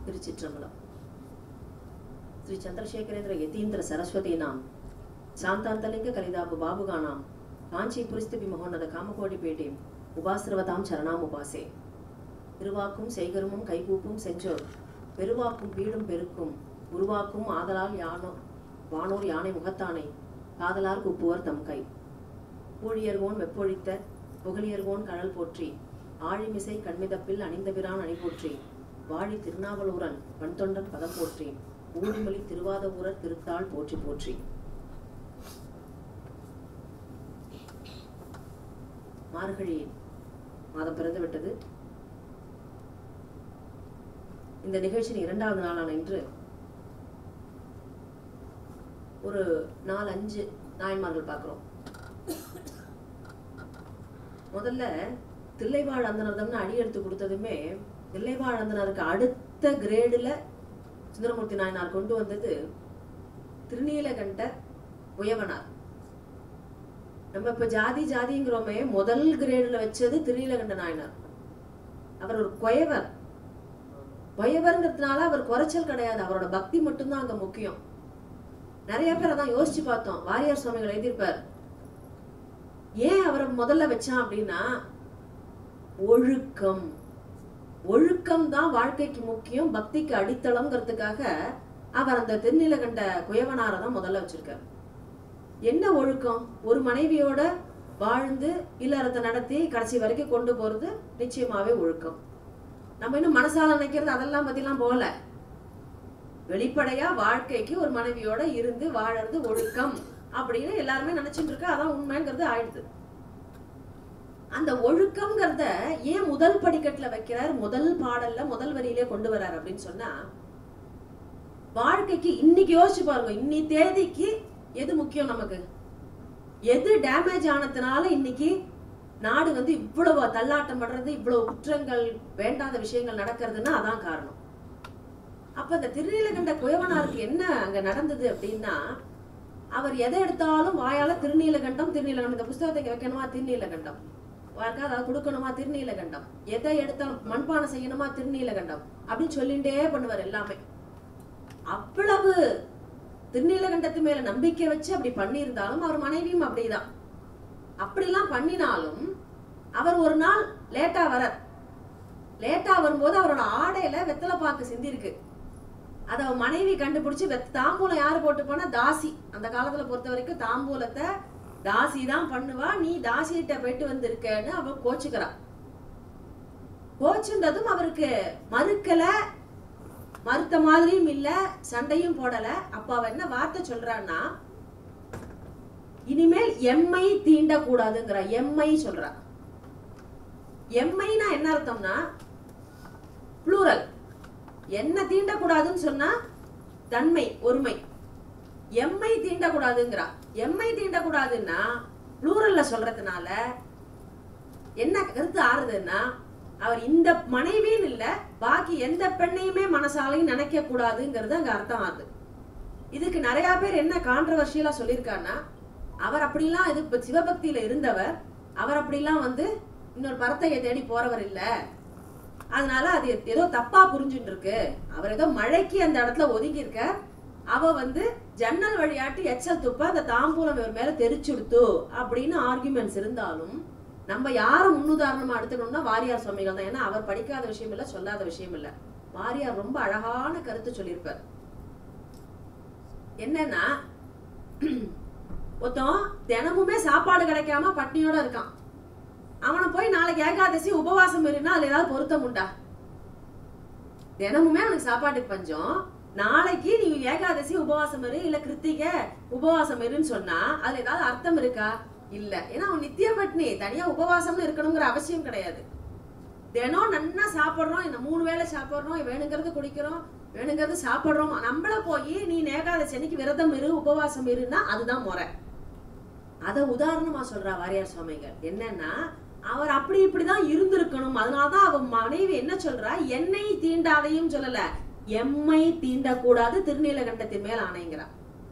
திருச்சிற்றம்பலம் శ్రీ చంద్రశేఖరేంద్ర యతీంద్ర సరస్వతీనాం శాంతాంతలింగ కలిదాపు బాబుగానాం காஞ்சி புரிஸ்திபி மகோன்னத காமகோடி உபாசிரவதாம் சரணாம் உபாசே திருவாக்கும் செய்கருமும் கைகூப்பும் செஞ்சோர் பெருவாக்கும் பீடும் பெருக்கும் உருவாக்கும் ஆதலால் யானோ வானோர் யானை முகத்தானை காதலார் குப்புவர் தம் கை ஊழியர்கோன் வெப்பொழித்த புகழியர்கோன் கடல் போற்றி ஆழிமிசை கண்மிதப்பில் அணிந்தபிரான் அணி போற்றி வாழி திருநாவலூரன் வன்தொண்டன் பதம் போற்றி ஊழிமொழி திருவாத ஊரர் திருத்தாள் போற்றி போற்றி மார்கழி மாதம் பிறந்து விட்டது இந்த நிகழ்ச்சியின் இரண்டாவது நாளான இன்று ஒரு நாலு அஞ்சு நாயன்மார்கள் பார்க்கிறோம் முதல்ல தில்லைவாழ் அந்தனர்தம்னு அடி எடுத்து கொடுத்ததுமே தில்லைவாழ் அந்தனருக்கு அடுத்த கிரேடுல சுந்தரமூர்த்தி நாயனார் கொண்டு வந்தது திருநீலகண்ட உயவனார் நம்ம இப்ப ஜாதி ஜாதிங்கிறோமே முதல் கிரேடுல வச்சது திருநீலகண்ட நாயனார் அவர் ஒரு குயவர் குயவர்ங்கிறதுனால அவர் குறைச்சல் கிடையாது அவரோட பக்தி மட்டும்தான் அங்க முக்கியம் நிறைய பேர் அதான் யோசிச்சு பார்த்தோம் வாரியார் சுவாமிகள் எழுதியிருப்பார் ஏன் அவரை முதல்ல வச்சான் அப்படின்னா ஒழுக்கம் ஒழுக்கம் தான் வாழ்க்கைக்கு முக்கியம் பக்திக்கு அடித்தளம்ங்கிறதுக்காக அவர் அந்த திருநீலகண்ட குயவனாரை தான் முதல்ல வச்சிருக்கார் என்ன ஒழுக்கம் ஒரு மனைவியோட வாழ்ந்து இல்லறத்தை நடத்தி கடைசி வரைக்கும் கொண்டு போறது நிச்சயமாவே ஒழுக்கம் நம்ம இன்னும் மனசால நினைக்கிறது அதெல்லாம் பத்திலாம் போகல வெளிப்படையா வாழ்க்கைக்கு ஒரு மனைவியோட இருந்து வாழறது ஒழுக்கம் அப்படின்னு எல்லாருமே நினைச்சிட்டு இருக்கா அதான் உண்மைங்கிறது ஆயிடுது அந்த ஒழுக்கம்ங்கிறத ஏன் முதல் படிக்கட்டுல வைக்கிறார் முதல் பாடல்ல முதல் வரியிலே கொண்டு வர்றார் அப்படின்னு சொன்னா வாழ்க்கைக்கு இன்னைக்கு யோசிச்சு பாருங்க இன்னி தேதிக்கு எது முக்கியம் நமக்கு எது டேமேஜ் ஆனதுனால இன்னைக்கு நாடு வந்து இவ்வளவு தள்ளாட்டம் படுறது இவ்வளவு குற்றங்கள் வேண்டாத விஷயங்கள் நடக்கிறதுன்னா அதான் காரணம் அப்ப இந்த திருநீலகண்ட குயவனாருக்கு என்ன அங்க நடந்தது அப்படின்னா அவர் எதை எடுத்தாலும் வாயால திருநீலகண்டம் திருநீலகண்டம் இந்த புஸ்தகத்தை இங்க வைக்கணுமா திருநீலகண்டம் யாருக்காவது அதை கொடுக்கணுமா திருநீலகண்டம் எதை எடுத்தாலும் மண்பானை செய்யணுமா திருநீலகண்டம் அப்படின்னு சொல்லிட்டே பண்ணுவார் எல்லாமே அவ்வளவு திருநீலகண்டத்து மேல நம்பிக்கை வச்சு அப்படி பண்ணியிருந்தாலும் அவர் மனைவியும் அப்படிதான் அப்படிலாம் பண்ணினாலும் அவர் ஒரு நாள் லேட்டா வரார் லேட்டா வரும்போது அவரோட ஆடையில வெத்தலை பாக்கு சிந்திருக்கு அத அவ மனைவி கண்டுபிடிச்சு வெத் தாம்பூலம் யாரு போட்டு போனா தாசி அந்த காலத்துல பொறுத்த வரைக்கும் தாம்பூலத்தை தாசி தான் பண்ணுவா நீ தாசிகிட்ட போயிட்டு வந்திருக்கேன்னு அவ கோச்சுக்கிறா கோச்சுன்றதும் அவருக்கு மறுக்கல மறுத்த மாதிரியும் இல்ல சண்டையும் போடல அப்ப அவ என்ன வார்த்தை சொல்றான்னா இனிமேல் எம்மை தீண்டக்கூடாதுங்கிற எம்மை சொல்றா எம்மைனா என்ன அர்த்தம்னா ப்ளூரல் என்ன தீண்டக்கூடாதுன்னு சொன்னா தன்மை ஒருமை எம்மை தீண்டக்கூடாதுங்கிறா எம்மை தீண்டக்கூடாதுன்னா ப்ளூரல்ல சொல்றதுனால என்ன கருத்து ஆறுதுன்னா அவர் இந்த மனைவின்னு இல்ல பாக்கி எந்த பெண்ணையுமே மனசாலையும் நினைக்க கூடாதுங்கிறது அங்க அர்த்தம் ஆகுது இதுக்கு நிறைய பேர் என்ன கான்ட்ரவர்ஷியலா சொல்லியிருக்காருன்னா அவர் அப்படிலாம் இது இப்ப சிவபக்தியில இருந்தவர் அவர் அப்படிலாம் வந்து இன்னொரு பரத்தையை தேடி போறவர் இல்ல அதனால அது ஏதோ தப்பா புரிஞ்சுட்டு இருக்கு அவர் ஏதோ மழைக்கு அந்த இடத்துல ஒதுங்கி இருக்க அவ வந்து ஜன்னல் வழியாட்டி எச்சல் துப்ப அந்த தாம்பூலம் இவர் மேல தெரிச்சுடுத்து அப்படின்னு ஆர்குமெண்ட்ஸ் இருந்தாலும் நம்ம யாரை முன்னுதாரணமா எடுத்துக்கணும்னா வாரியார் சுவாமிகள் தான் ஏன்னா அவர் படிக்காத விஷயம் இல்ல சொல்லாத விஷயம் இல்ல வாரியார் ரொம்ப அழகான கருத்து சொல்லியிருப்பார் என்னன்னா ஒருத்தன் தினமுமே சாப்பாடு கிடைக்காம பட்னியோட இருக்கான் அவனை போய் நாளைக்கு ஏகாதசி உபவாசம் இருந்தா அதுல ஏதாவது பொருத்தம் உண்டா தினமுமே அவனுக்கு சாப்பாட்டுக்கு பஞ்சம் நாளைக்கு நீ ஏகாதசி உபவாசம் இரு இல்ல கிருத்திகை உபவாசம் இருன்னு சொன்னா அதுல ஏதாவது அர்த்தம் இருக்கா இல்ல ஏன்னா அவன் நித்திய பட்னி தனியா உபவாசம்னு இருக்கணுங்கிற அவசியம் கிடையாது தினம் நன்னா சாப்பிடுறோம் இந்த மூணு வேளை சாப்பிடுறோம் வேணுங்கிறது குடிக்கிறோம் வேணுங்கிறது சாப்பிடுறோம் நம்மள போய் நீ ஏகாதசி அன்னைக்கு விரதம் இரு உபவாசம் இருன்னா அதுதான் முறை அத உதாரணமா சொல்றா வாரியார் சுவாமிகள் என்னன்னா அவர் அப்படி இப்படிதான் இருந்திருக்கணும் அதனாலதான் அவ மனைவி என்ன சொல்றா என்னை தீண்டாதையும் சொல்லல எம்மை தீண்டக்கூடாது திருநீலகண்டத்தின் மேல் ஆணைங்கிறா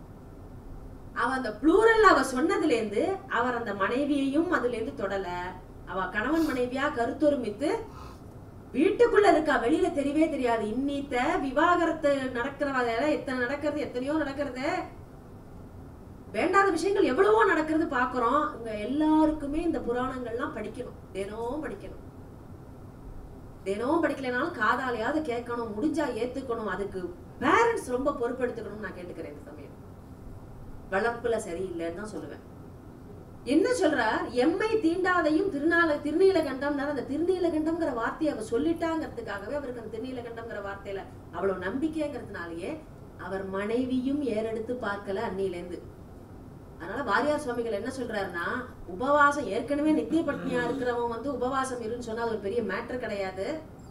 அவ அந்த ப்ளூரல் அவ சொன்னதுல இருந்து அவர் அந்த மனைவியையும் அதுல இருந்து தொடல அவ கணவன் மனைவியா கருத்தொருமித்து வீட்டுக்குள்ள இருக்கா வெளியில தெரியவே தெரியாது இன்னித்த விவாகரத்து நடக்கிறவ எத்தனை நடக்கிறது எத்தனையோ நடக்கிறது வேண்டாத விஷயங்கள் எவ்வளவோ நடக்கிறது பாக்குறோம் இங்க எல்லாருக்குமே இந்த புராணங்கள்லாம் படிக்கணும் தினமும் படிக்கணும் தினமும் படிக்கலைனாலும் காதாலையாவது கேட்கணும் முடிஞ்சா ஏத்துக்கணும் அதுக்கு பேரண்ட்ஸ் ரொம்ப பொறுப்பெடுத்துக்கணும்னு நான் கேட்டுக்கிறேன் இந்த சமயம் வளர்ப்புல சரியில்லைன்னு தான் சொல்லுவேன் என்ன சொல்றார் எம்மை தீண்டாதையும் திருநாள திருநீலகண்டம் அந்த திருநீலகண்டம்ங்கிற வார்த்தையை அவர் சொல்லிட்டாங்கிறதுக்காகவே அவருக்கு அந்த திருநீலகண்டம்ங்கிற வார்த்தையில அவ்வளவு நம்பிக்கைங்கிறதுனாலயே அவர் மனைவியும் ஏறெடுத்து பார்க்கல அன்னிலேருந்து அதனால வாரியார் சுவாமிகள் என்ன சொல்றாருன்னா உபவாசம் ஏற்கனவே நித்திய பட்னியா இருக்கிறவன் வந்து உபவாசம் இருன்னு சொன்னா அது ஒரு பெரிய மேட்டர் கிடையாது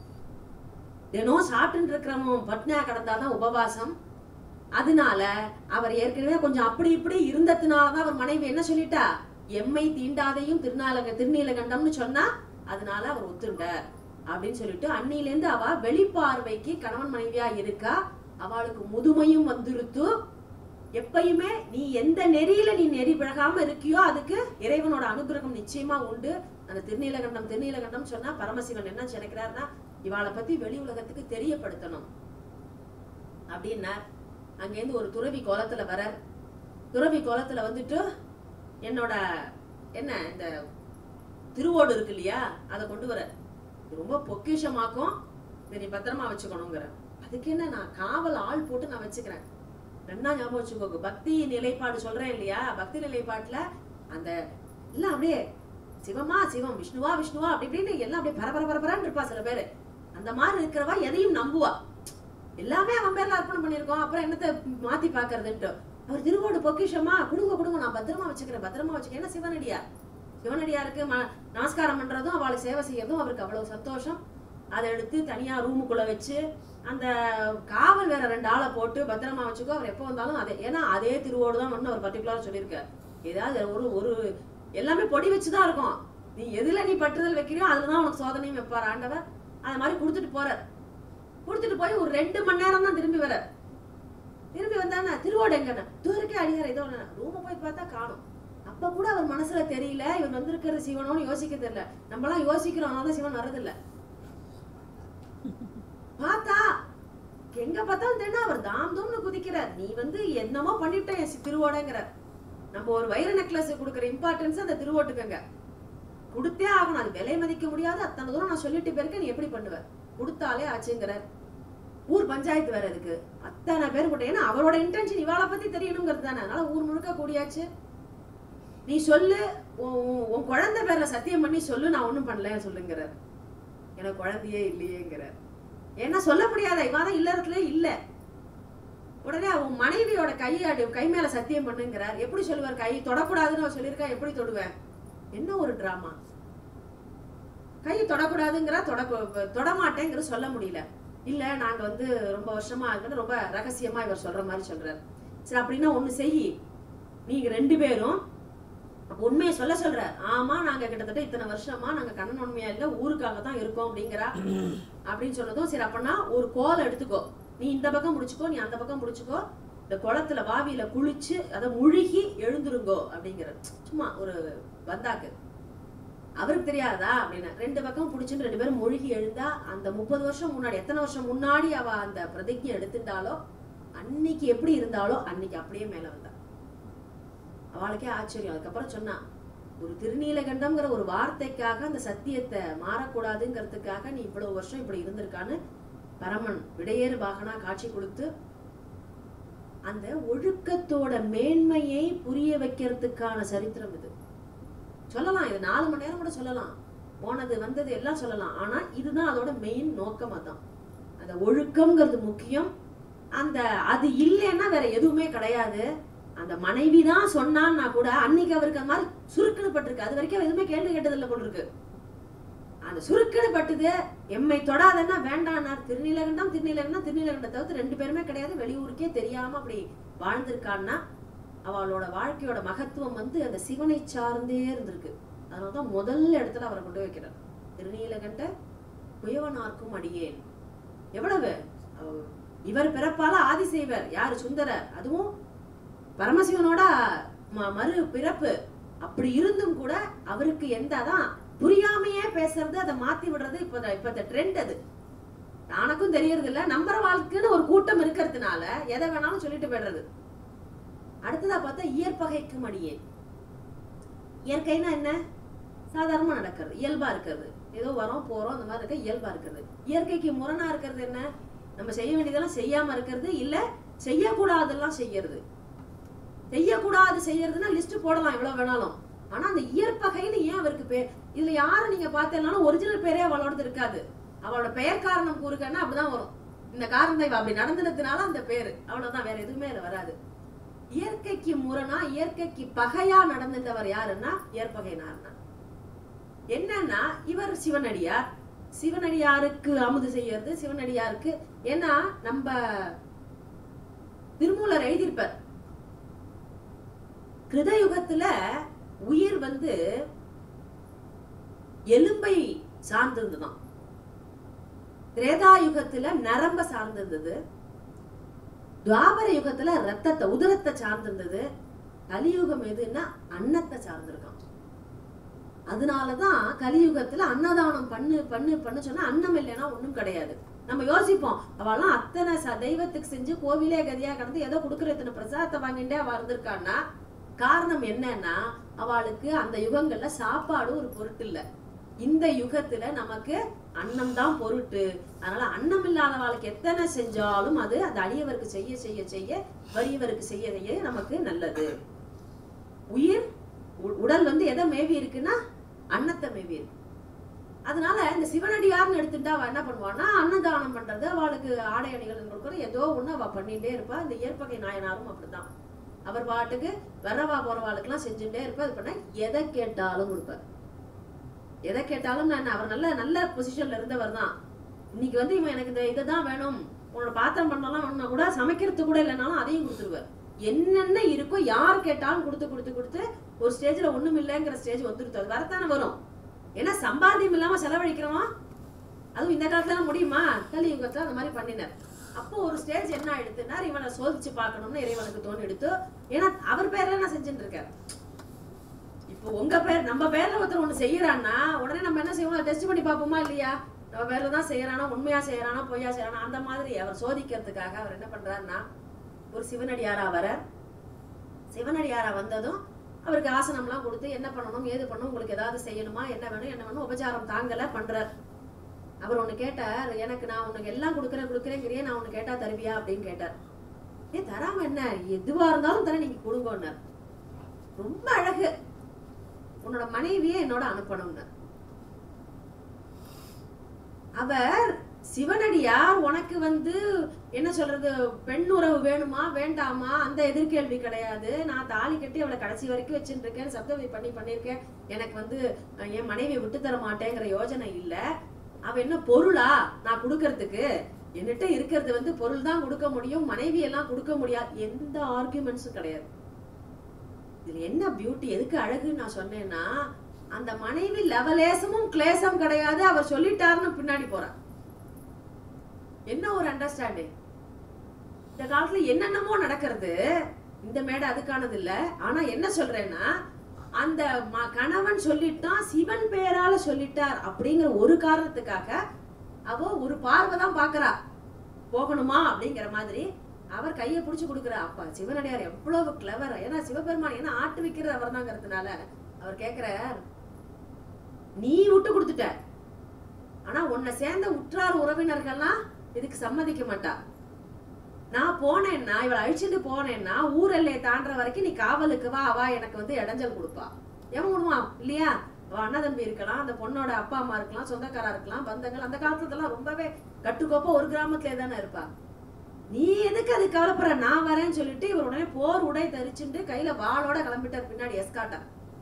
தினம் சாப்பிட்டு இருக்கிறவன் பட்னியா கிடந்தாதான் உபவாசம் அதனால அவர் ஏற்கனவே கொஞ்சம் அப்படி இப்படி இருந்ததுனாலதான் அவர் மனைவி என்ன சொல்லிட்டா எம்மை தீண்டாதையும் திருநாளக திருநீலகண்டம்னு சொன்னா அதனால அவர் ஒத்துண்டார் அப்படின்னு சொல்லிட்டு அன்னிலேருந்து அவ வெளிப்பார்வைக்கு கணவன் மனைவியா இருக்கா அவளுக்கு முதுமையும் வந்துருத்து எப்பயுமே நீ எந்த நெறியில நீ நெறி பிழகாம இருக்கியோ அதுக்கு இறைவனோட அனுகிரகம் நிச்சயமா உண்டு அந்த திருநீலகண்டம் திருநீலகண்டம் சொன்னா பரமசிவன் என்ன நினைக்கிறாருன்னா இவாளை பத்தி வெளி உலகத்துக்கு தெரியப்படுத்தணும் அப்படின்னார் அங்கேருந்து ஒரு துறவி கோலத்துல வரார் துறவி கோலத்துல வந்துட்டு என்னோட என்ன இந்த திருவோடு இருக்கு இல்லையா அதை கொண்டு வர ரொம்ப பொக்கிஷமாக்கும் இதை நீ பத்திரமா வச்சுக்கணுங்கிற அதுக்கு என்ன நான் காவல் ஆள் போட்டு நான் வச்சுக்கிறேன் ரெண்டா ஞாபகம் வச்சுக்கோங்க பக்தி நிலைப்பாடு சொல்றேன் இல்லையா பக்தி நிலைப்பாட்டுல அந்த எல்லாம் அப்படியே சிவமா சிவம் விஷ்ணுவா விஷ்ணுவா அப்படி இப்படின்னு எல்லாம் அப்படியே பரபர பரபரன்னு இருப்பா சில பேரு அந்த மாதிரி இருக்கிறவா எதையும் நம்புவா எல்லாமே அவன் பேர்ல அர்ப்பணம் பண்ணியிருக்கோம் அப்புறம் என்னத்த மாத்தி பாக்குறதுன்ட்டு அவர் திருவோடு பொக்கிஷமா குடுங்க குடுங்க நான் பத்திரமா வச்சுக்கிறேன் பத்திரமா வச்சுக்கிறேன் ஏன்னா சிவனடியா சிவனடியாருக்கு ம நமஸ்காரம் பண்றதும் அவளுக்கு சேவை செய்யறதும் அவருக்கு அவ்வளவு சந்தோஷம் அதை எடுத்து தனியா ரூமுக்குள்ள வச்சு அந்த காவல் வேற ரெண்டு ஆளை போட்டு பத்திரமா வச்சுக்கோ அவர் எப்போ வந்தாலும் அதே ஏன்னா அதே திருவோடு தான் வந்து அவர் பர்டிகுலரா சொல்லியிருக்காரு ஏதாவது ஒரு ஒரு எல்லாமே பொடி வச்சுதான் இருக்கும் நீ எதுல நீ பற்றுதல் வைக்கிறியோ அதுலதான் உனக்கு சோதனையும் வைப்பார் ஆண்டவர் அது மாதிரி கொடுத்துட்டு போறார் கொடுத்துட்டு போய் ஒரு ரெண்டு மணி நேரம் தான் திரும்பி வர திரும்பி வந்தானே திருவோடு எங்கண்ணா தூரக்கே அடியார் ஏதோ ரூம போய் பார்த்தா காணும் அப்ப கூட அவர் மனசுல தெரியல இவன் வந்திருக்கிறது சிவனோன்னு யோசிக்க தெரியல நம்மளாம் யோசிக்கிறோம் அதனால சிவன் வர்றதில்ல பார்த்தா எங்க பார்த்தாலும் தெரியும் அவர் தாம் தூம்னு குதிக்கிறார் நீ வந்து என்னமோ பண்ணிட்ட என் சி- திருவோடங்கிறார் நம்ம ஒரு வைர நெக்லஸ் கொடுக்குற இம்பார்ட்டன்ஸ் அந்த திருவோட்டுக்குங்க கொடுத்தே ஆகணும் அது விலை மதிக்க முடியாது அத்தனை தூரம் நான் சொல்லிட்டு போயிருக்கேன் நீ எப்படி பண்ணுவ கொடுத்தாலே ஆச்சுங்கிறார் ஊர் பஞ்சாயத்து வேற அதுக்கு அத்தனை பேர் கூட ஏன்னா அவரோட இன்டென்ஷன் இவாளை பத்தி தெரியணுங்கிறது தானே அதனால ஊர் முழுக்க கூடியாச்சு நீ சொல்லு உன் உன்- உன் குழந்தை பேர்ல சத்தியம் பண்ணி சொல்லு நான் ஒண்ணும் பண்ணல சொல்லுங்கிறார் எனக்கு குழந்தையே இல்லையேங்கிறார் ஏன்னா சொல்ல முடியாத இவாதான் இல்லறதுல இல்ல உடனே அவன் மனைவியோட கையாடி கை மேல சத்தியம் பண்ணுங்கிறார் எப்படி சொல்லுவார் கை தொடக்கூடாதுன்னு அவர் சொல்லியிருக்கா எப்படி தொடுவேன் என்ன ஒரு டிராமா கை தொடக்கூடாதுங்கிற தொட தொடமாட்டேங்கிற சொல்ல முடியல இல்ல நாங்க வந்து ரொம்ப வருஷமா இருக்குன்னு ரொம்ப ரகசியமா இவர் சொல்ற மாதிரி சொல்றாரு சரி அப்படின்னா ஒண்ணு செய் நீங்க ரெண்டு பேரும் அப்ப உண்மையை சொல்ல சொல்ற ஆமா நாங்க கிட்டத்தட்ட இத்தனை வருஷமா நாங்க கண்ணன் உண்மையா இல்ல ஊருக்காக தான் இருக்கோம் அப்படிங்கிறா அப்படின்னு சொன்னதும் சரி அப்பனா ஒரு கோலை எடுத்துக்கோ நீ இந்த பக்கம் முடிச்சுக்கோ நீ அந்த பக்கம் முடிச்சுக்கோ இந்த குளத்துல வாவியில குளிச்சு அதை முழுகி எழுந்துருங்கோ அப்படிங்கிற சும்மா ஒரு வந்தாக்கு அவருக்கு தெரியாதா அப்படின்னு ரெண்டு பக்கம் பிடிச்சுன்னு ரெண்டு பேரும் மூழ்கி எழுந்தா அந்த முப்பது வருஷம் முன்னாடி எத்தனை வருஷம் முன்னாடி அவ அந்த பிரதிஜை எடுத்துட்டாலோ அன்னைக்கு எப்படி இருந்தாலோ அன்னைக்கு அப்படியே மேல வந்தா அவளுக்கே ஆச்சரியம் அதுக்கப்புறம் சொன்னா ஒரு திருநீலகண்டம்ங்கிற ஒரு வார்த்தைக்காக அந்த சத்தியத்தை மாறக்கூடாதுங்கிறதுக்காக நீ இவ்வளவு வருஷம் இப்படி இருந்திருக்கான்னு பரமன் விடையேறு வாகனா காட்சி கொடுத்து அந்த ஒழுக்கத்தோட மேன்மையை புரிய வைக்கிறதுக்கான சரித்திரம் இது சொல்லலாம் இது நாலு மணி நேரம் கூட சொல்லலாம் போனது வந்தது எல்லாம் சொல்லலாம் ஆனா இதுதான் அதோட மெயின் நோக்கம் அதான் அந்த ஒழுக்கம்ங்கிறது முக்கியம் அந்த அது இல்லைன்னா வேற எதுவுமே கிடையாது அந்த மனைவி தான் சொன்னான்னா கூட அன்னைக்கு அவருக்கு அந்த மாதிரி சுருக்குன்னு பட்டிருக்கு அது வரைக்கும் அவ எதுவுமே கேள்வி கேட்டதில்லை போல இருக்கு அந்த சுருக்குன்னு பட்டுது எம்மை தொடாதன்னா வேண்டானார் திருநீலகண்டம் திருநீலகண்டம் திருநீலகண்டம் தவிர்த்து ரெண்டு பேருமே கிடையாது வெளியூருக்கே தெரியாம அப்படி வாழ்ந்திருக்கான்னா அவளோட வாழ்க்கையோட மகத்துவம் வந்து அந்த சிவனை சார்ந்தே இருந்திருக்கு அதனாலதான் முதல் இடத்துல அவரை கொண்டு வைக்கிறார் திருநீலகண்ட குயவனார்க்கும் அடியேன் எவ்வளவு அவ- இவர் பிறப்பால ஆதிசேவர் யாரு சுந்தரர் அதுவும் பரமசிவனோட ம- மறு பிறப்பு அப்படி இருந்தும் கூட அவருக்கு எந்த அதான் புரியாமையே பேசுறது அதை மாத்தி விடுறது இப்ப இப்ப ட்ரெண்ட் அது எனக்கும் தெரியறது இல்ல நம்புற வாழ்க்கைன்னு ஒரு கூட்டம் இருக்கிறதுனால எதை வேணாலும் சொல்லிட்டு போயிடுறது அடுத்ததா பார்த்தா இயற்பகைக்கு மடியே இயற்கைனா என்ன சாதாரணமா நடக்கிறது இயல்பா இருக்கிறது ஏதோ வரோம் போறோம் அந்த மாதிரி இருக்க இயல்பா இருக்கிறது இயற்கைக்கு முரணா இருக்கிறது என்ன நம்ம செய்ய வேண்டியதெல்லாம் செய்யாம இருக்கிறது இல்ல செய்யக்கூடாதெல்லாம் செய்யறது செய்யக்கூடாது செய்யறதுன்னா லிஸ்ட் போடலாம் எவ்வளவு வேணாலும் ஆனா அந்த இயற்பகைன்னு ஏன் அவருக்கு பேர் இதுல யாரை நீங்க பார்த்தேன்னாலும் ஒரிஜினல் பேரே அவளோடது இருக்காது அவளோட பெயர் காரணம் கூறுகன்னா அப்படிதான் வரும் இந்த காரணம் இவ அப்படி நடந்ததுனால அந்த பேரு அவ்வளவுதான் வேற எதுவுமே அதுல வராது இயற்கைக்கு முரணா இயற்கைக்கு பகையா நடந்துட்டவர் யாருன்னா இயற்பகைனார்னா என்னன்னா இவர் சிவனடியார் சிவனடியாருக்கு அமுது செய்யறது சிவனடியாருக்கு ஏன்னா நம்ம திருமூலர் எழுதியிருப்பார் கிருதயுகத்துல உயிர் வந்து எலும்பை சார்ந்திருந்துதான் திரேதாயுகத்துல நரம்ப சார்ந்திருந்தது துவாபர யுகத்துல ரத்தத்தை உதரத்தை சார்ந்திருந்தது கலியுகம் எதுன்னா அன்னத்தை சார்ந்திருக்கான் அதனாலதான் கலியுகத்துல அன்னதானம் பண்ணு பண்ணு பண்ணு சொன்னா அன்னம் இல்லைன்னா ஒண்ணும் கிடையாது நம்ம யோசிப்போம் அவெல்லாம் அத்தனை ச- தெய்வத்துக்கு செஞ்சு கோவிலே கதியா கடந்து ஏதோ கொடுக்குற இத்தனை பிரசாதத்தை வாங்கிட்டே அவ இருந்திருக்கான்னா காரணம் என்னன்னா அவளுக்கு அந்த யுகங்கள்ல சாப்பாடு ஒரு பொருட்டு இல்ல இந்த யுகத்துல நமக்கு அன்னம் தான் பொருட்டு அதனால அன்னம் இல்லாதவாளுக்கு எத்தனை செஞ்சாலும் அது அந்த அடியவருக்கு செய்ய செய்ய செய்ய வறியவருக்கு செய்ய செய்ய நமக்கு நல்லது உயிர் உ- உடல் வந்து எதை மேவி இருக்குன்னா அன்னத்தை மேவி இருக்கு அதனால இந்த சிவனடியார்னு எடுத்துட்டா அவ என்ன பண்ணுவான்னா அன்னதானம் பண்றது அவளுக்கு ஆடை அணிகள் கொடுக்குற ஏதோ ஒண்ணு அவ பண்ணிட்டே இருப்பா இந்த இயற்பகை நாயனாரும் அப்படிதான் அவர் பாட்டுக்கு வரவா போறவாளுக்கெல்லாம் செஞ்சுட்டே இருப்பா இது பண்ண எதை கேட்டாலும் கொடுப்பார் எதை கேட்டாலும் நான் அவர் நல்ல நல்ல பொசிஷன்ல இருந்தவர் தான் இன்னைக்கு வந்து இவன் எனக்கு இந்த இதை தான் வேணும் உன்னோட பாத்திரம் பண்ணலாம் வேணும்னா கூட சமைக்கிறது கூட இல்லைனாலும் அதையும் கொடுத்துருவார் என்னென்ன இருக்கோ யார் கேட்டாலும் கொடுத்து கொடுத்து கொடுத்து ஒரு ஸ்டேஜ்ல ஒண்ணும் இல்லைங்கிற ஸ்டேஜ் வந்துருது அது வரத்தானே வரும் ஏன்னா சம்பாத்தியம் இல்லாம செலவழிக்கிறோம் அதுவும் இந்த காலத்துல முடியுமா கலியுகத்துல அந்த மாதிரி பண்ணினார் அப்போ ஒரு ஸ்டேஜ் என்ன ஆயிடுத்துன்னா இவனை சோதிச்சு பார்க்கணும்னு இறைவனுக்கு தோணி எடுத்து ஏன்னா அவர் பேர்ல நான் செஞ்சுட்டு இருக்காரு இப்போ உங்க பேர் நம்ம பேர்ல ஒருத்தர் ஒண்ணு செய்யறான்னா உடனே நம்ம என்ன செய்வோம் டெஸ்ட் பண்ணி பார்ப்போமா இல்லையா நம்ம பேர்ல தான் செய்யறானா உண்மையா செய்யறானா பொய்யா செய்யறானா அந்த மாதிரி அவர் சோதிக்கிறதுக்காக அவர் என்ன பண்றாருன்னா ஒரு சிவனடியாரா வர சிவனடியாரா வந்ததும் அவருக்கு ஆசனம்லாம் கொடுத்து என்ன பண்ணணும் ஏது பண்ணணும் உங்களுக்கு ஏதாவது செய்யணுமா என்ன வேணும் என்ன வேணும் உபச்சாரம் தாங்கல பண்றார் அவர் ஒண்ணு கேட்டார் எனக்கு நான் உனக்கு எல்லாம் கொடுக்குறேன் கொடுக்குறேங்கிறியே நான் உனக்கு கேட்டா தருவியா அப்படின்னு கேட்டார் ஏ தராம என்ன எதுவா இருந்தாலும் தர நீங்க கொடுங்கன்னார் ரொம்ப அழகு உன்னோட மனைவியை என்னோட அனுப்பணும்னு அவர் சிவனடியார் உனக்கு வந்து என்ன சொல்றது பெண் உறவு வேணுமா வேண்டாமா அந்த எதிர்கேள்வி கிடையாது நான் தாலி கட்டி அவளை கடைசி வரைக்கும் வச்சுட்டு இருக்கேன் சப்தவி பண்ணி பண்ணியிருக்கேன் எனக்கு வந்து அஹ், என் மனைவியை விட்டு தர மாட்டேங்கிற யோஜனை இல்ல அவ என்ன பொருளா நான் கொடுக்கறதுக்கு என்கிட்ட இருக்கிறது வந்து பொருள் தான் கொடுக்க முடியும் மனைவி எல்லாம் கொடுக்க முடியாது எந்த ஆர்குமெண்ட்ஸும் கிடையாது இதுல என்ன பியூட்டி எதுக்கு அழகுன்னு நான் சொன்னேன்னா அந்த மனைவி லவலேசமும் கிளேசம் கிடையாது அவர் சொல்லிட்டாருன்னு பின்னாடி போறான் என்ன ஒரு அண்டர்ஸ்டாண்டிங் இந்த காலத்துல என்னென்னமோ நடக்கிறது இந்த மேடை அதுக்கானது இல்ல ஆனா என்ன சொல்றேன்னா அந்த ம- கணவன் சொல்லிட்டான் சிவன் பெயரால சொல்லிட்டார் அப்படிங்கிற ஒரு காரணத்துக்காக அவ ஒரு பார்வை தான் பாக்குறா போகணுமா அப்படிங்கிற மாதிரி அவர் கையை பிடிச்சு கொடுக்குற அப்பா சிவனடியார் எவ்வளவு கிளவர் ஏன்னா சிவபெருமான் என்ன ஆட்டு வைக்கிறது அவர் தாங்கிறதுனால அவர் கேக்குறார் நீ விட்டு கொடுத்துட்ட ஆனா உன்னை சேர்ந்த உற்றார் உறவினர்கள்லாம் இதுக்கு சம்மதிக்க மாட்டா நான் போனேன்னா இவளை அழிச்சிட்டு போனேன்னா ஊர் எல்லையை தாண்டுற வரைக்கும் நீ காவலுக்கு வா அவ எனக்கு வந்து இடைஞ்சல் கொடுப்பா எவன் விடுவான் இல்லையா அவ அண்ணன் தம்பி இருக்கலாம் அந்த பொண்ணோட அப்பா அம்மா இருக்கலாம் சொந்தக்காரா இருக்கலாம் பந்தங்கள் அந்த காலத்துலலாம் ரொம்பவே கட்டுக்கோப்பா ஒரு கிராமத்திலே தானே இருப்பா நீ எதுக்கு அது கவலைப்படுற நான் வரேன்னு சொல்லிட்டு இவர் உடனே போர் உடை தரிச்சுட்டு கையில வாளோட கிளம்பிட்டார் பின்னாடி எஸ்காட்டா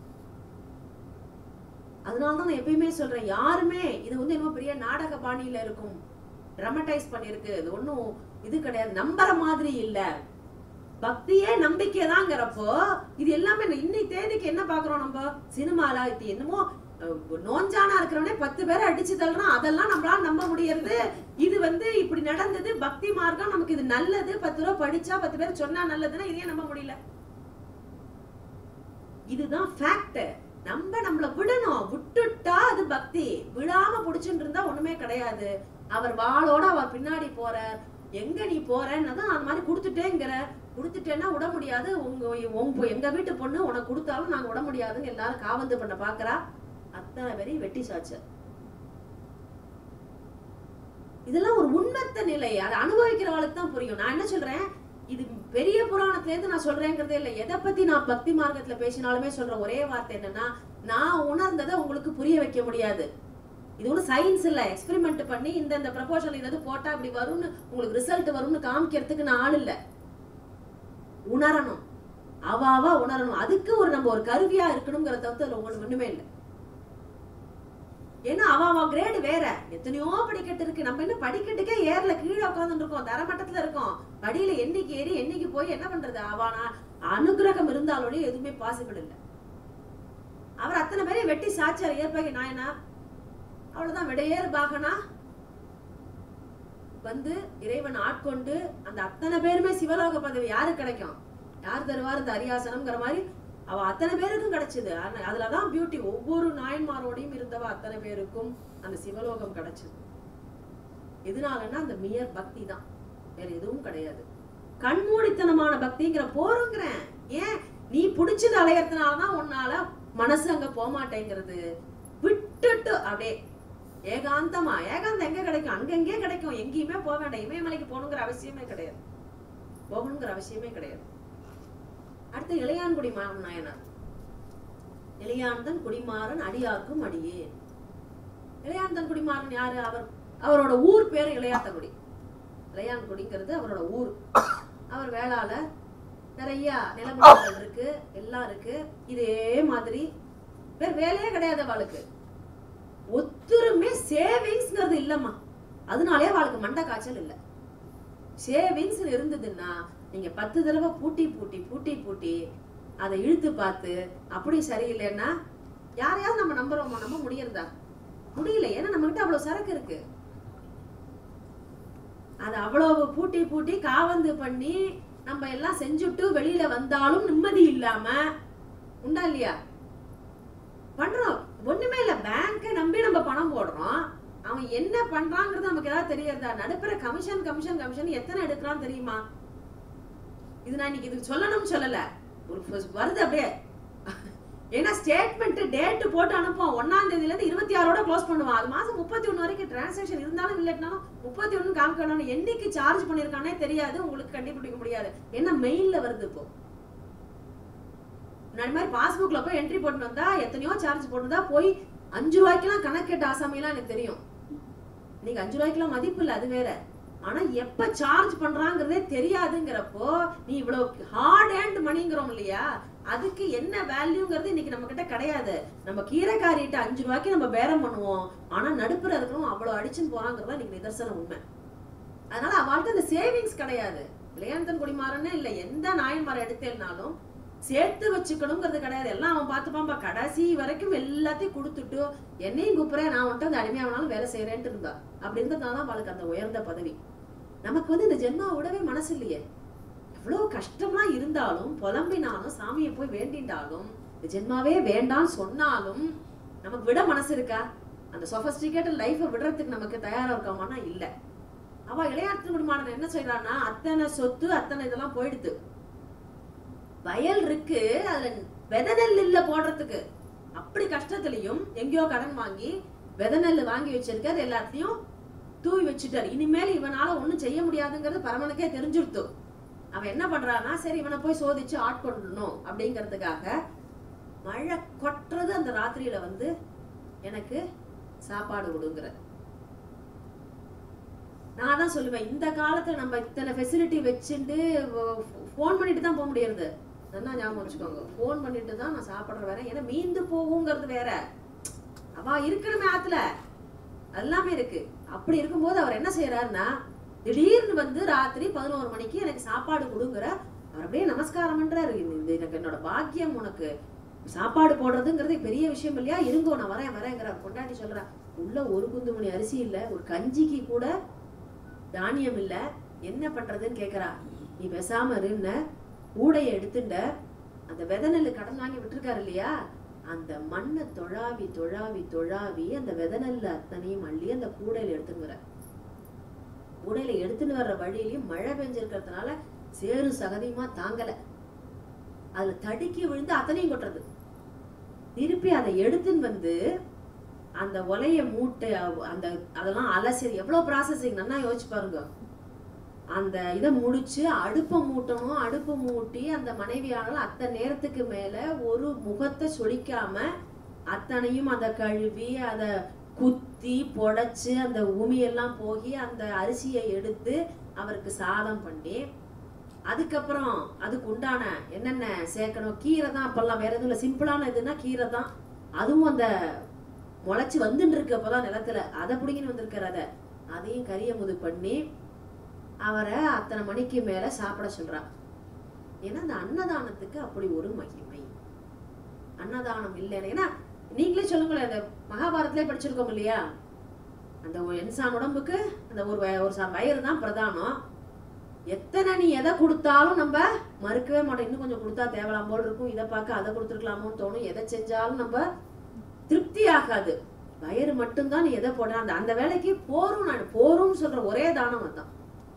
அதனாலதான் நான் எப்பயுமே சொல்றேன் யாருமே இது வந்து என்னமோ பெரிய நாடக பாணியில இருக்கும் ட்ரமடைஸ் பண்ணிருக்கு இது ஒண்ணும் இது கிடையாது நம்புற மாதிரி இல்ல பக்தியே நம்பிக்கை தாங்கிறப்போ இது எல்லாமே இன்னை தேதிக்கு என்ன பாக்குறோம் நம்ம சினிமால இது என்னமோ அஹ், நோஞ்சானா இருக்கிறவனே பத்து பேரை அடிச்சு தள்ளுறான் அதெல்லாம் நம்மளால நம்ப முடியறது இது வந்து இப்படி நடந்தது பக்தி மார்க்கம் நமக்கு இது நல்லது பத்து ரூபா படிச்சா பத்து பேர் சொன்னா நல்லதுன்னா இதையே நம்ப முடியல இதுதான் ஃபேக்ட் நம்ம நம்மள விடணும் விட்டுட்டா அது பக்தி விடாம புடிச்சுட்டு இருந்தா ஒண்ணுமே கிடையாது அவர் வாளோட அவர் பின்னாடி போறார் எங்க நீ போறன்னு தான் அந்த மாதிரி கொடுத்துட்டேங்கிற கொடுத்துட்டேன்னா விட முடியாது உங்க உங்க எங்க வீட்டு பொண்ணு உனக்கு கொடுத்தாலும் நாங்க விட முடியாதுன்னு எல்லாரும் காவந்து பண்ண பாக்குறா அத்தனை பேரையும் வெட்டி சாச்சு இதெல்லாம் ஒரு உன்னத்த நிலை அதை அனுபவிக்கிறவளுக்கு தான் புரியும் நான் என்ன சொல்றேன் இது பெரிய புராணத்துல இருந்து நான் சொல்றேங்கிறதே இல்லை எதை பத்தி நான் பக்தி மார்க்கத்துல பேசினாலுமே சொல்ற ஒரே வார்த்தை என்னன்னா நான் உணர்ந்ததை உங்களுக்கு புரிய வைக்க முடியாது இது ஒன்றும் சயின்ஸ் இல்ல எக்ஸ்பெரிமெண்ட் பண்ணி இந்த இந்த ப்ரப்போசல் இது போட்டா இப்படி வரும்னு உங்களுக்கு ரிசல்ட் வரும்னு காமிக்கிறதுக்கு நான் ஆள் இல்ல உணரணும் அவ அவ உணரணும் அதுக்கு ஒரு நம்ம ஒரு கருவியா இருக்கணுங்கிறத தவிர்த்து அதுல ஒண்ணு ஒண்ணுமே இல்லை ஏன்னா அவ அவ கிரேடு வேற எத்தனையோ படிக்கட்டு இருக்கு நம்ம என்ன படிக்கட்டுக்கே ஏர்ல கீழே உட்கார்ந்துட்டு இருக்கோம் தரமட்டத்துல இருக்கோம் படியில என்னைக்கு ஏறி என்னைக்கு போய் என்ன பண்றது அவனா அனுகிரகம் இருந்தாலோடய எதுவுமே பாசிபிள் இல்ல அவர் அத்தனை பேரையும் வெட்டி சாச்சார் ஏற்பாகி நாயனா அவ்வளவுதான் விடையேறு பாகனா வந்து இறைவன் ஆட்கொண்டு அந்த அத்தனை பேருமே சிவலோக பதவி யாருக்கு கிடைக்கும் யார் தருவார் இந்த அரியாசனம்ங்கிற மாதிரி அவ அத்தனை பேருக்கும் கிடைச்சது ஆனா அதுலதான் பியூட்டி ஒவ்வொரு நாயன்மாரோடையும் இருந்தவ அத்தனை பேருக்கும் அந்த சிவலோகம் கிடைச்சது எதனாலன்னா அந்த மியர் பக்தி தான் வேற எதுவும் கிடையாது கண்மூடித்தனமான பக்திங்கிற போருங்கிறேன் ஏன் நீ புடிச்சது அலையறதுனாலதான் உன்னால மனசு அங்க போமாட்டேங்கிறது விட்டுட்டு அப்படியே ஏகாந்தமா ஏகாந்தம் எங்க கிடைக்கும் அங்கங்கே கிடைக்கும் எங்கேயுமே போக வேண்டாம் இமயமலைக்கு போகணுங்கிற அவசியமே கிடையாது போகணுங்கிற அவசியமே கிடையாது அடுத்து இளையான்குடி மா நாயனார் இளையாந்தன் குடிமாறன் அடியார்க்கும் அடியே இளையாந்தன் குடிமாறன் யாரு அவர் அவரோட ஊர் பேரு இளையாத்தங்குடி இளையான்குடிங்கிறது அவரோட ஊர் அவர் வேளால நிறைய நிலமகள் இருக்கு எல்லாம் இருக்கு இதே மாதிரி வேற வேலையே கிடையாது அவளுக்கு ஒத்துருமே சேவிங்ஸ்ங்கிறது இல்லம்மா அதனாலே அவளுக்கு மண்டை காய்ச்சல் இல்ல சேவிங்ஸ் இருந்ததுன்னா நீங்க பத்து தடவை பூட்டி பூட்டி பூட்டி பூட்டி அதை இழுத்து பார்த்து அப்படி சரியில்லைன்னா யாரையாவது நம்ம நம்புறோமா நம்ப முடியறதா முடியல ஏன்னா நம்ம கிட்ட அவ்வளவு சரக்கு இருக்கு அது அவ்வளவு பூட்டி பூட்டி காவந்து பண்ணி நம்ம எல்லாம் செஞ்சுட்டு வெளியில வந்தாலும் நிம்மதி இல்லாம உண்டா இல்லையா பண்றோம் ஒண்ணுமே இல்ல பேங்க நம்பி நம்ம பணம் போடுறோம் அவன் என்ன பண்றாங்கிறது நமக்கு ஏதாவது தெரியறதா நடுப்புற கமிஷன் கமிஷன் கமிஷன் எத்தனை எடுக்கிறான்னு தெரியுமா இது நான் இன்னைக்கு இதுக்கு சொல்லணும்னு சொல்லல ஒரு first வருது அப்படியே ஏன்னா ஸ்டேட்மெண்ட் டேட் போட்டு அனுப்புவோம் ஒன்னாம் தேதியில இருந்து இருபத்தி ஆறோட க்ளோஸ் பண்ணுவான் அது மாசம் முப்பத்தி ஒண்ணு வரைக்கும் டிரான்சாக்ஷன் இருந்தாலும் இல்லைனாலும் முப்பத்தி ஒண்ணு காமிக்கணும் என்னைக்கு சார்ஜ் பண்ணிருக்கானே தெரியாது உங்களுக்கு கண்டுபிடிக்க முடியாது என்ன மெயில்ல வருது இப்போ முன்னாடி மாதிரி பாஸ்புக்ல போய் என்ட்ரி போட்டு வந்தா எத்தனையோ சார்ஜ் போட்டுதா போய் அஞ்சு ரூபாய்க்கெல்லாம் கணக்கெட்ட ஆசாமிலாம் எனக்கு தெரியும் நீங்க அஞ்சு ரூபாய்க்கெல்லாம் மதிப்பு இல்ல அது வேற ஆனா எப்ப சார்ஜ் பண்றாங்கிறதே தெரியாதுங்கிறப்போ நீ இவ்வளவு ஹார்ட் ஹேண்ட் மணிங்கிறோம் இல்லையா அதுக்கு என்ன வேல்யூங்கிறது இன்னைக்கு நம்ம கிட்ட கிடையாது நம்ம கீரைக்காரிட்ட அஞ்சு ரூபாய்க்கு நம்ம பேரம் பண்ணுவோம் ஆனா நடுப்புற இருக்கிறோம் அவ்வளவு அடிச்சுன்னு போறாங்கிறதா இன்னைக்கு நிதர்சனம் உண்மை அதனால அவள்கிட்ட இந்த சேவிங்ஸ் கிடையாது இளையாந்தன் குடிமாறனே இல்ல எந்த நாயன்மாரை எடுத்தேன்னாலும் சேர்த்து வச்சுக்கணுங்கிறது கிடையாது எல்லாம் அவன் பார்த்துப்பான்பா கடைசி வரைக்கும் எல்லாத்தையும் கொடுத்துட்டு என்னையும் கூப்பிடுறேன் நான் வந்துட்டு அந்த அடிமையானாலும் வேலை செய்யறேன்ட்டு இருந்தா அப்படி இருந்ததுனால தான் அவளுக்கு அந்த உயர்ந்த பதவி நமக்கு வந்து இந்த ஜென்மா விடவே மனசு இல்லையே எவ்வளவு கஷ்டமா இருந்தாலும் புலம்பினாலும் சாமியை போய் வேண்டிட்டாலும் இந்த ஜென்மாவே வேண்டாம்னு சொன்னாலும் நமக்கு விட மனசு இருக்கா அந்த சொபஸ்டிகேட்டட் லைஃபை விடுறதுக்கு நமக்கு தயாரா இருக்கோமானா இல்ல அவ இளையாட்டு குடும்பமானவர் என்ன செய்யறான்னா அத்தனை சொத்து அத்தனை இதெல்லாம் போயிடுது வயல் இருக்கு அதுல விதை நெல் இல்ல போடுறதுக்கு அப்படி கஷ்டத்துலயும் எங்கேயோ கடன் வாங்கி விதை நெல் வாங்கி வச்சிருக்காரு எல்லாத்தையும் தூவி வச்சுட்டாரு இனிமேல் இவனால ஒண்ணும் செய்ய முடியாதுங்கிறது பரமனுக்கே தெரிஞ்சுடுத்து அவன் என்ன பண்றான்னா சரி இவனை போய் சோதிச்சு ஆட்கொள்ளணும் அப்படிங்கிறதுக்காக மழை கொட்டுறது அந்த ராத்திரியில வந்து எனக்கு சாப்பாடு கொடுங்கிற நான் தான் சொல்லுவேன் இந்த காலத்துல நம்ம இத்தனை ஃபெசிலிட்டி வச்சுட்டு ஃபோன் பண்ணிட்டு தான் போக முடியாது நல்லா ஞாபகம் வச்சுக்கோங்க ஃபோன் பண்ணிட்டு தான் நான் சாப்பிட்ற வரேன் ஏன்னா மீந்து போகுங்கிறது வேற அவ இருக்கணுமே ஆத்துல எல்லாமே இருக்கு அப்படி இருக்கும்போது அவர் என்ன செய்யறாருன்னா திடீர்னு வந்து ராத்திரி பதினோரு மணிக்கு எனக்கு சாப்பாடு கொடுங்கிற அவர் அப்படியே நமஸ்காரம் பண்றாரு இது இது எனக்கு என்னோட பாக்கியம் உனக்கு சாப்பாடு போடுறதுங்கிறது பெரிய விஷயம் இல்லையா இருங்கோ நான் வரேன் வரேங்கிற பொண்டாட்டி சொல்றா உள்ள ஒரு குந்து மணி அரிசி இல்ல ஒரு கஞ்சிக்கு கூட தானியம் இல்ல என்ன பண்றதுன்னு கேக்குறா நீ பேசாம இருந்த ஊடைய எடுத்துட்ட அந்த விதை நெல்லு கடன் வாங்கி விட்டுருக்காரு இல்லையா அந்த மண்ணை தொழாவி தொழாவி தொழாவி அந்த விதநெல்ல அத்தனையும் அள்ளி அந்த கூடையில எடுத்துன்னு வர கூடையில எடுத்துன்னு வர்ற வழியிலயும் மழை பெஞ்சிருக்கிறதுனால சேறு சகதியுமா தாங்கல அதுல தடுக்கி விழுந்து அத்தனையும் கொட்டுறது திருப்பி அதை எடுத்துன்னு வந்து அந்த ஒலைய மூட்டை அவ்- அந்த அதெல்லாம் அலசி எவ்வளவு ப்ராசஸிங் நல்லா யோசிச்சு பாருங்க அந்த இதை முடிச்சு அடுப்பை மூட்டணும் அடுப்பு மூட்டி அந்த மனைவியானல் அத்தனை நேரத்துக்கு மேல ஒரு முகத்தை சொலிக்காம அத்தனையும் அதை கழுவி அதை குத்தி புடைச்சு அந்த உமியெல்லாம் போகி அந்த அரிசியை எடுத்து அவருக்கு சாதம் பண்ணி அதுக்கப்புறம் அதுக்கு உண்டான என்னென்ன சேர்க்கணும் கீரை தான் அப்பெல்லாம் வேற எதுவும் இல்லை சிம்பிளான இதுன்னா கீரை தான் அதுவும் அந்த முளைச்சு வந்துட்டு இருக்கு அப்பதான் நிலத்துல அதை பிடிங்கின்னு வந்திருக்காரு அதை அதையும் கரியமுது பண்ணி அவரை அத்தனை மணிக்கு மேல சாப்பிட சொல்றா ஏன்னா அந்த அன்னதானத்துக்கு அப்படி ஒரு மகிமை அன்னதானம் இல்லைன்னு ஏன்னா நீங்களே சொல்லுங்களேன் அந்த மகாபாரத்திலே படிச்சிருக்கோம் இல்லையா அந்த ஒரு இன்சான் உடம்புக்கு அந்த ஒரு வய- ஒரு சா- வயிறு தான் பிரதானம் எத்தனை நீ எதை கொடுத்தாலும் நம்ம மறுக்கவே மாட்டோம் இன்னும் கொஞ்சம் கொடுத்தா தேவலாம் போல் இருக்கும் இதை பார்க்க அதை கொடுத்துருக்கலாமோன்னு தோணும் எதை செஞ்சாலும் நம்ம திருப்தி ஆகாது வயிறு மட்டும்தான் நீ எதை போட அந்த அந்த வேலைக்கு போரும் நான் போரும்னு சொல்ற ஒரே தானம் அதான்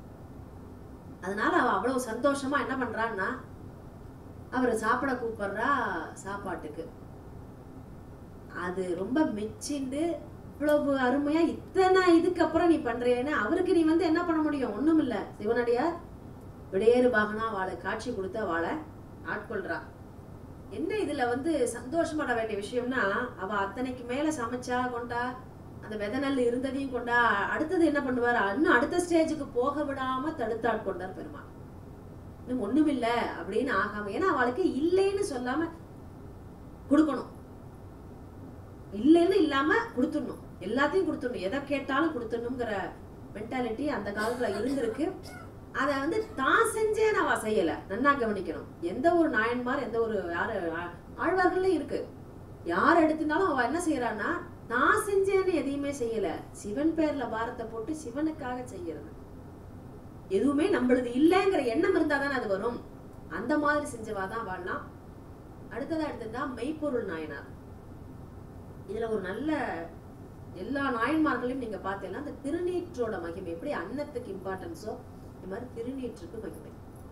அதனால அவ அவ்வளவு சந்தோஷமா என்ன பண்றான்னா அவரை சாப்பிட கூப்பிடுறா சாப்பாட்டுக்கு அது ரொம்ப மெச்சிண்டு இவ்வளவு அருமையா இத்தனை இதுக்கு அப்புறம் நீ பண்றேன்னு அவருக்கு நீ வந்து என்ன பண்ண முடியும் ஒண்ணும் இல்ல சிவனடியார் விடையேறு பாகனா வாழை காட்சி கொடுத்து அவளை ஆட்கொள்றா என்ன இதுல வந்து சந்தோஷப்பட வேண்டிய விஷயம்னா அவ அத்தனைக்கு மேல சமைச்சா கொண்டா அந்த வித நெல் இருந்ததையும் கொண்டா அடுத்தது என்ன பண்ணுவார் இன்னும் அடுத்த ஸ்டேஜுக்கு போக விடாம தடுத்தாட் கொண்டார் பெருமாள் இன்னும் ஒண்ணுமில்ல அப்படின்னு ஆகாம ஏன்னா அவளுக்கு இல்லைன்னு சொல்லாம கொடுக்கணும் இல்லைன்னு இல்லாம கொடுத்துடணும் எல்லாத்தையும் கொடுத்துடணும் எதை கேட்டாலும் கொடுத்துடணுங்கிற மென்டாலிட்டி அந்த காலத்துல இருந்திருக்கு அதை வந்து தான் செஞ்சேன் அவ செய்யல நன்னா கவனிக்கணும் எந்த ஒரு நாயன்மார் எந்த ஒரு யாரு ஆ- ஆழ்வார்கள்ல இருக்கு யார் எடுத்திருந்தாலும் அவ என்ன செய்யறான்னா நான் செஞ்சேன்னு எதையுமே செய்யல சிவன் பேர்ல பாரத்தை போட்டு சிவனுக்காக செய்யறது எதுவுமே நம்மளது இல்லைங்கிற எண்ணம் இருந்தா தானே அது வரும் அந்த மாதிரி செஞ்சவா தான் வாழலாம் அடுத்ததா எடுத்துட்டா மெய்ப்பொருள் நாயனார் இதுல ஒரு நல்ல எல்லா நாயன்மார்களையும் நீங்க பார்த்தீங்கன்னா அந்த திருநீற்றோட மகிமை எப்படி அன்னத்துக்கு இம்பார்ட்டன்ஸோ இந்த மாதிரி திருநீற்றுக்கு மகிமை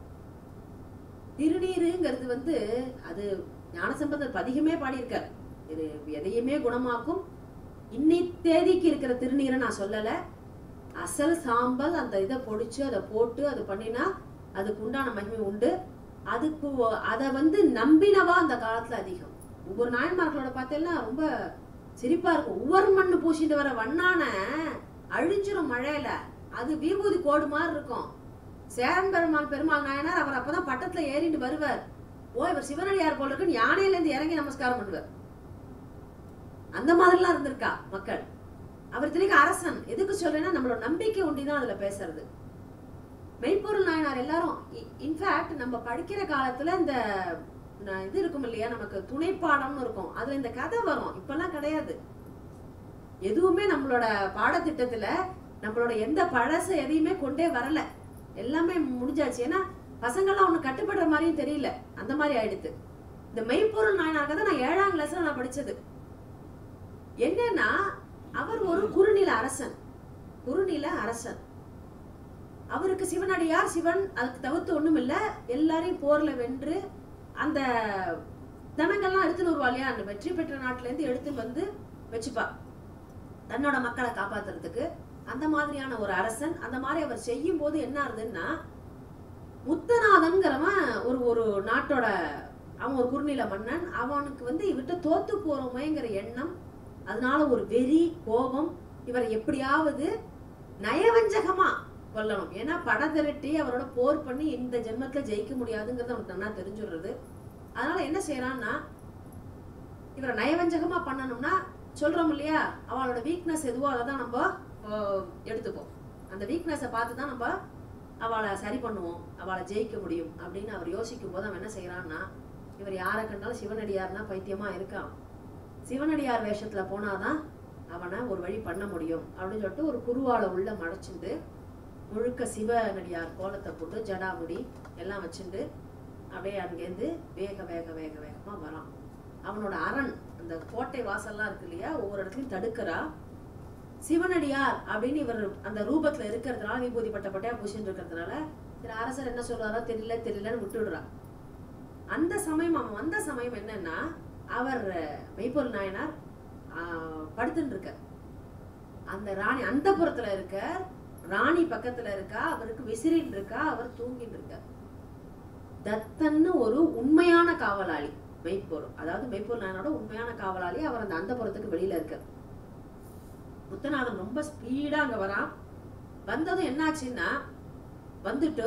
திருநீருங்கிறது வந்து அது ஞானசம்பந்தர் பதிகமே பாடியிருக்கார் இது எதையுமே குணமாக்கும் இன்னி தேதிக்கு இருக்கிற திருநீரை நான் சொல்லல அசல் சாம்பல் அந்த இதை பொடிச்சு அதை போட்டு அது பண்ணினா அதுக்கு உண்டான மகிமை உண்டு அதுக்கு ஒ- அதை வந்து நம்பினவா அந்த காலத்துல அதிகம் ஒவ்வொரு நாயன்மார்களோட பார்த்தேன்னா ரொம்ப சிரிப்பா இருக்கும் ஒவ்வொரு மண்ணு பூசிட்டு வர வண்ணான அழிஞ்சிரும் மழையில அது விபூதி கோடு மாதிரி இருக்கும் சேரன் பெருமாள் பெருமாள் நாயனார் அவர் அப்பதான் பட்டத்துல ஏறிட்டு வருவார் ஓ இவர் சிவனடியார் போல இருக்குன்னு யானையில இருந்து இறங்கி நமஸ்காரம் பண்ணுவார் அந்த மாதிரிலாம் இருந்திருக்கா மக்கள் அவர் இத்தனைக்கு அரசன் எதுக்கு சொல்றேன்னா நம்மளோட நம்பிக்கை ஒண்டிதான் அதுல பேசுறது மெய்ப்பொருள் நாயனார் எல்லாரும் இன்ஃபேக்ட் நம்ம படிக்கிற காலத்துல இந்த ந- இது இருக்கும் இல்லையா நமக்கு துணைப்பாடம்னு இருக்கும் அதுல இந்த கதை வரும் இப்பெல்லாம் கிடையாது எதுவுமே நம்மளோட பாடத்திட்டத்துல நம்மளோட எந்த பழசு எதையுமே கொண்டே வரல எல்லாமே முடிஞ்சாச்சு ஏன்னா பசங்கள்லாம் ஒண்ணு கட்டுப்படுற மாதிரியும் தெரியல அந்த மாதிரி ஆயிடுது இந்த மெய்ப்பொருள் நாயனார் கதை நான் ஏழாம் கிளாஸ்ல நான் படிச்சது என்னன்னா அவர் ஒரு குறுநில அரசன் குறுநில அரசன் அவருக்கு சிவனடியார் சிவன் அதுக்கு தவிர்த்து ஒண்ணும் இல்ல எல்லாரையும் போர்ல வென்று அந்த தனங்கள்லாம் எடுத்துன்னு வருவா இல்லையா அந்த வெற்றி பெற்ற நாட்டுல இருந்து எடுத்து வந்து வச்சுப்பா தன்னோட மக்களை காப்பாத்துறதுக்கு அந்த மாதிரியான ஒரு அரசன் அந்த மாதிரி அவர் செய்யும் போது என்ன ஆகுதுன்னா முத்தநாதன்கிறவன் ஒரு ஒரு நாட்டோட அவன் ஒரு குறுநில மன்னன் அவனுக்கு வந்து இவர்கிட்ட தோத்து போறோமேங்கிற எண்ணம் அதனால ஒரு வெறி கோபம் இவரை எப்படியாவது நயவஞ்சகமா கொல்லணும் ஏன்னா படை திரட்டி அவரோட போர் பண்ணி இந்த ஜென்மத்துல ஜெயிக்க முடியாதுங்கிறது அவனுக்கு நல்லா தெரிஞ்சுடுறது அதனால என்ன செய்யறான்னா இவரை நயவஞ்சகமா பண்ணணும்னா சொல்றோம் இல்லையா அவளோட வீக்னஸ் எதுவோ அதை தான் நம்ம அஹ், எடுத்துப்போம் அந்த வீக்னஸை பார்த்து தான் நம்ம அவளை சரி பண்ணுவோம் அவளை ஜெயிக்க முடியும் அப்படின்னு அவர் யோசிக்கும் போது அவன் என்ன செய்யறான்னா இவர் யாரை கண்டாலும் சிவனடியார்னா பைத்தியமா இருக்கான் சிவனடியார் வேஷத்துல போனாதான் அவனை ஒரு வழி பண்ண முடியும் அப்படின்னு சொல்லிட்டு ஒரு குருவால உள்ள மறைச்சிண்டு முழுக்க சிவனடியார் கோலத்தை போட்டு ஜடாமுடி எல்லாம் வச்சுண்டு அப்படியே அங்கேருந்து வேக வேக வேக வேகமா வரான் அவனோட அரண் அந்த கோட்டை வாசல்லாம் இருக்கு இல்லையா ஒவ்வொரு இடத்துலயும் தடுக்கிறா சிவனடியார் அப்படின்னு இவர் அந்த ரூபத்துல இருக்கிறதுனால விபூதி பட்ட பட்டையா பூசிட்டு இருக்கிறதுனால சரி அரசர் என்ன சொல்றாரோ தெரியல தெரியலன்னு விட்டுடுறா அந்த சமயம் அவன் வந்த சமயம் என்னன்னா அவர் மெய்ப்பொருள் நாயனார் ஆஹ், படுத்துட்டு இருக்க அந்த ராணி அந்த புறத்துல இருக்க ராணி பக்கத்துல இருக்கா அவருக்கு விசிறின்னு இருக்கா அவர் தூங்கிட்டு இருக்கார் தத்தன்னு ஒரு உண்மையான காவலாளி மெய்ப்பொருள் அதாவது மெய்ப்பொருள் நாயனோட உண்மையான காவலாளி அவர் அந்த அந்த புறத்துக்கு வெளியில இருக்கார் முத்தநாதன் ரொம்ப ஸ்பீடா அங்க வரான் வந்ததும் என்னாச்சுன்னா வந்துட்டு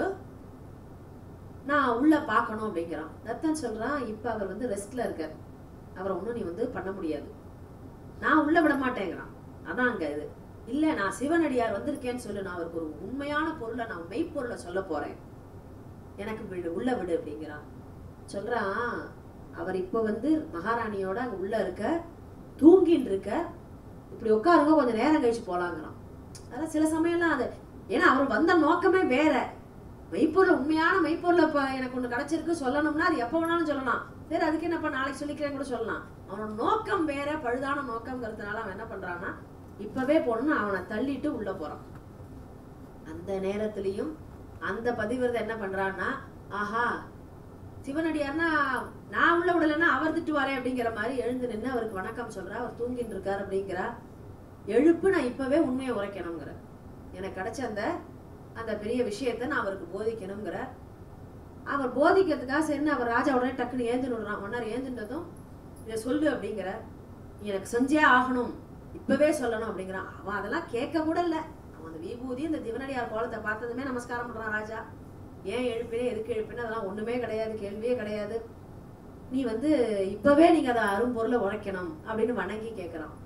நான் உள்ள பார்க்கணும் அப்படிங்கிறான் தத்தன் சொல்றான் இப்ப அவர் வந்து ரெஸ்ட்ல இருக்கார் அவரை ஒண்ணும் நீ வந்து பண்ண முடியாது நான் உள்ள விட மாட்டேங்கிறான் அதான் அங்க இது இல்ல நான் சிவனடியார் வந்திருக்கேன்னு சொல்லு நான் அவருக்கு ஒரு உண்மையான பொருளை நான் மெய்ப்பொருளை சொல்ல போறேன் எனக்கு விடு உள்ள விடு அப்படிங்கிறான் சொல்றான் அவர் இப்ப வந்து மகாராணியோட அங்க உள்ள இருக்க தூங்கின்னு இருக்க இப்படி உட்காருங்க கொஞ்சம் நேரம் கழிச்சு போலாங்கிறான் அதெல்லாம் சில சமயம்லாம் அது ஏன்னா அவர் வந்த நோக்கமே வேற மெய்ப்பொருள் உண்மையான மெய்ப்பொருள் இப்ப எனக்கு ஒண்ணு கிடைச்சிருக்கு சொல்லணும்னா அது எப்ப வேணாலும் சொல்லலாம் சரி அதுக்கு என்னப்பா நாளைக்கு சொல்லிக்கிறேன் கூட சொல்லலாம் அவனோட நோக்கம் வேற பழுதான நோக்கம்ங்கிறதுனால அவன் என்ன பண்றான்னா இப்பவே போகணும்னு அவனை தள்ளிட்டு உள்ள போறான் அந்த நேரத்திலையும் அந்த பதிவிரதை என்ன பண்றான்னா ஆஹா சிவனடியார்னா நான் உள்ள விடலைன்னா அவர் திட்டுவாரே அப்படிங்கிற மாதிரி எழுந்து நின்று அவருக்கு வணக்கம் சொல்றா அவர் தூங்கிட்டு இருக்காரு அப்படிங்கிறா எழுப்பு நான் இப்பவே உண்மையை உரைக்கணுங்கிற எனக்கு கிடைச்ச அந்த அந்த பெரிய விஷயத்தை நான் அவருக்கு போதிக்கணுங்கிற அவர் போதிக்கிறதுக்காக சரி அவர் ராஜா உடனே டக்குன்னு ஏந்துன்னு விடுறான் ஒன்னார் ஏந்துனதும் இதை சொல்லு அப்படிங்கிற நீ எனக்கு செஞ்சே ஆகணும் இப்பவே சொல்லணும் அப்படிங்கிறான் அவன் அதெல்லாம் கேட்க கூட இல்ல அவன் அந்த விபூதி இந்த திவனடியார் கோலத்தை பார்த்ததுமே நமஸ்காரம் பண்றான் ராஜா ஏன் எழுப்பினே எதுக்கு எழுப்பினே அதெல்லாம் ஒண்ணுமே கிடையாது கேள்வியே கிடையாது நீ வந்து இப்பவே நீங்க அதை அரும்பொருளை உழைக்கணும் அப்படின்னு வணங்கி கேட்கிறான்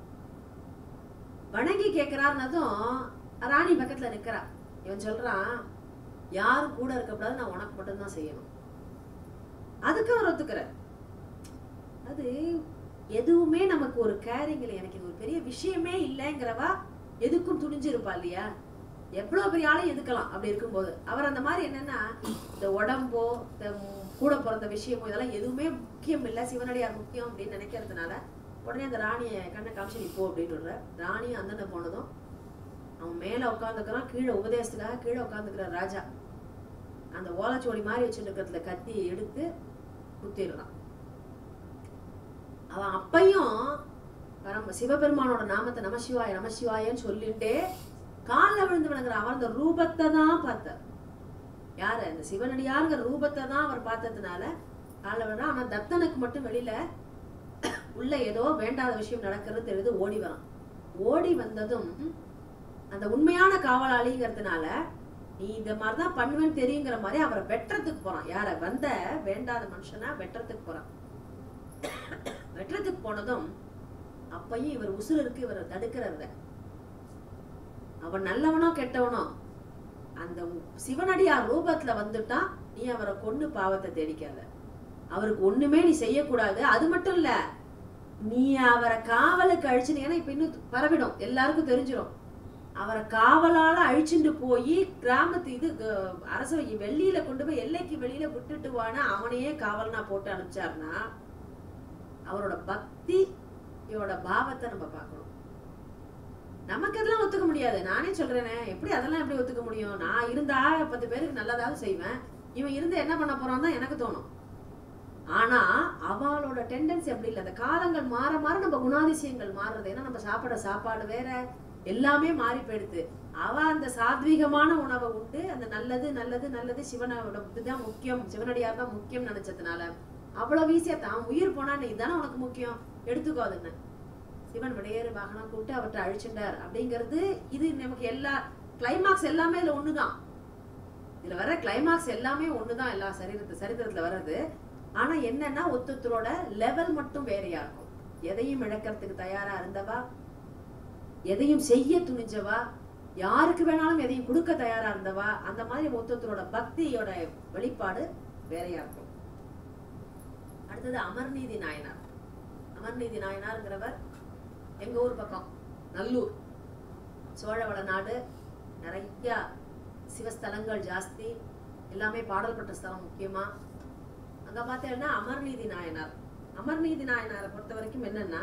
வணங்கி கேட்கிறாருனதும் ராணி பக்கத்துல நிக்கிறா இவன் சொல்றான் யாரும் கூட இருக்கக்கூடாது நான் உனக்கு மட்டும்தான் செய்யணும் அதுக்கு அவர் ஒத்துக்கிறார் அது எதுவுமே நமக்கு ஒரு கேரிங் இல்லை எனக்கு இது ஒரு பெரிய விஷயமே இல்லைங்கிறவா எதுக்கும் துணிஞ்சிருப்பா இல்லையா எவ்வளவு பெரிய ஆளையும் எதுக்கலாம் அப்படி இருக்கும்போது அவர் அந்த மாதிரி என்னன்னா இந்த உடம்போ இந்த ம், கூட பிறந்த விஷயமோ இதெல்லாம் எதுவுமே முக்கியம் இல்லை சிவனடியார் முக்கியம் அப்படின்னு நினைக்கிறதுனால உடனே அந்த ராணியை கண்ணை காமிச்சு நீ போ அப்படின்னு விடுற ராணி அந்தன போனதும் அவன் மேல உட்காந்துக்கிறான் கீழே உபதேசத்துக்காக கீழே உட்காந்துக்கிறார் ராஜா அந்த ஓலைச்சுவடி மாதிரி வச்சுருக்கிறதுல கத்தி எடுத்து குத்திடுறான் அவன் அப்பையும் பரம சிவபெருமானோட நாமத்தை நமசிவாய நமசிவாயன்னு சொல்லிட்டே காலில் விழுந்து வணங்குறான் அவர் அந்த ரூபத்தை தான் பார்த்தார் யாரு அந்த சிவனடியாருங்கிற ரூபத்தை தான் அவர் பார்த்ததுனால காலில் விழுறான் ஆனா தத்தனுக்கு மட்டும் வெளியில உள்ள ஏதோ வேண்டாத விஷயம் நடக்கிறது தெரியுது ஓடி வரான் ஓடி வந்ததும் அந்த உண்மையான காவலாளிங்கிறதுனால நீ இந்த மாதிரி தான் பண்ணுவேன்னு தெரியுங்கிற மாதிரி அவரை வெட்டுறதுக்கு போறான் யார வந்த வேண்டாத மனுஷனா வெட்டுறதுக்கு போறான் வெட்டுறதுக்கு போனதும் அப்பையும் இவர் உசுறு இருக்கு இவரை தடுக்கிறத அவன் நல்லவனோ கெட்டவனோ அந்த சிவனடியார் ரூபத்துல வந்துட்டா நீ அவரை கொன்னு பாவத்தை தேடிக்காத அவருக்கு ஒண்ணுமே நீ செய்யக்கூடாது அது மட்டும் இல்ல நீ அவரை காவலுக்கு அழிச்சுனீங்கன்னா இப்ப இன்னும் பரவிடும் எல்லாருக்கும் தெரிஞ்சிடும் அவரை காவலால அழிச்சுட்டு போய் கிராமத்து இது க- அரச வெளியில கொண்டு போய் எல்லைக்கு வெளியில விட்டுட்டு வானா அவனையே காவலனா போட்டு அனுப்பிச்சாருன்னா அவரோட பக்தி இவரோட பாவத்தை நம்ம பார்க்கணும் நமக்கு அதெல்லாம் ஒத்துக்க முடியாது நானே சொல்றேனே எப்படி அதெல்லாம் எப்படி ஒத்துக்க முடியும் நான் இருந்தா பத்து பேருக்கு நல்லதாவது செய்வேன் இவன் இருந்து என்ன பண்ண போறான் தான் எனக்கு தோணும் ஆனா அவளோட டெண்டன்சி அப்படி இல்லை அந்த காலங்கள் மாற மாற நம்ம குணாதிசயங்கள் மாறுறது ஏன்னா நம்ம சாப்பிட சாப்பாடு வேற எல்லாமே மாறி போயிடுது அவ அந்த சாத்வீகமான உணவை உண்டு அந்த நல்லது நல்லது நல்லது சிவனோட இதுதான் முக்கியம் சிவனடியார் தான் முக்கியம் நினைச்சதுனால அவ்வளவு ஈஸியா தான் உயிர் போனா நீ இதானே உனக்கு முக்கியம் எடுத்துக்கோ அதுன்னு சிவன் விடையேறு வாகனம் கூப்பிட்டு அவற்றை அழிச்சுட்டார் அப்படிங்கிறது இது நமக்கு எல்லா கிளைமாக்ஸ் எல்லாமே இதுல ஒண்ணுதான் இதுல வர கிளைமாக்ஸ் எல்லாமே ஒண்ணுதான் எல்லா சரித்திர சரித்திரத்துல வர்றது ஆனா என்னன்னா ஒருத்தரோட லெவல் மட்டும் வேறையா இருக்கும் எதையும் இழக்கிறதுக்கு தயாரா இருந்தவா எதையும் செய்ய துணிஞ்சவா யாருக்கு வேணாலும் எதையும் கொடுக்க தயாரா இருந்தவா அந்த மாதிரி ஒருத்தரோட பக்தியோட வெளிப்பாடு வேறையா இருக்கும் அடுத்தது அமர்நீதி நாயனார் அமர்நீதி நாயனார்ங்கிறவர் எங்க ஊர் பக்கம் நல்லூர் சோழவள நாடு நிறைய சிவஸ்தலங்கள் ஜாஸ்தி எல்லாமே பாடல் பெற்ற ஸ்தலம் முக்கியமா அங்க பார்த்தேன்னா அமர்நீதி நாயனார் அமர்நீதி நாயனாரை பொறுத்த வரைக்கும் என்னன்னா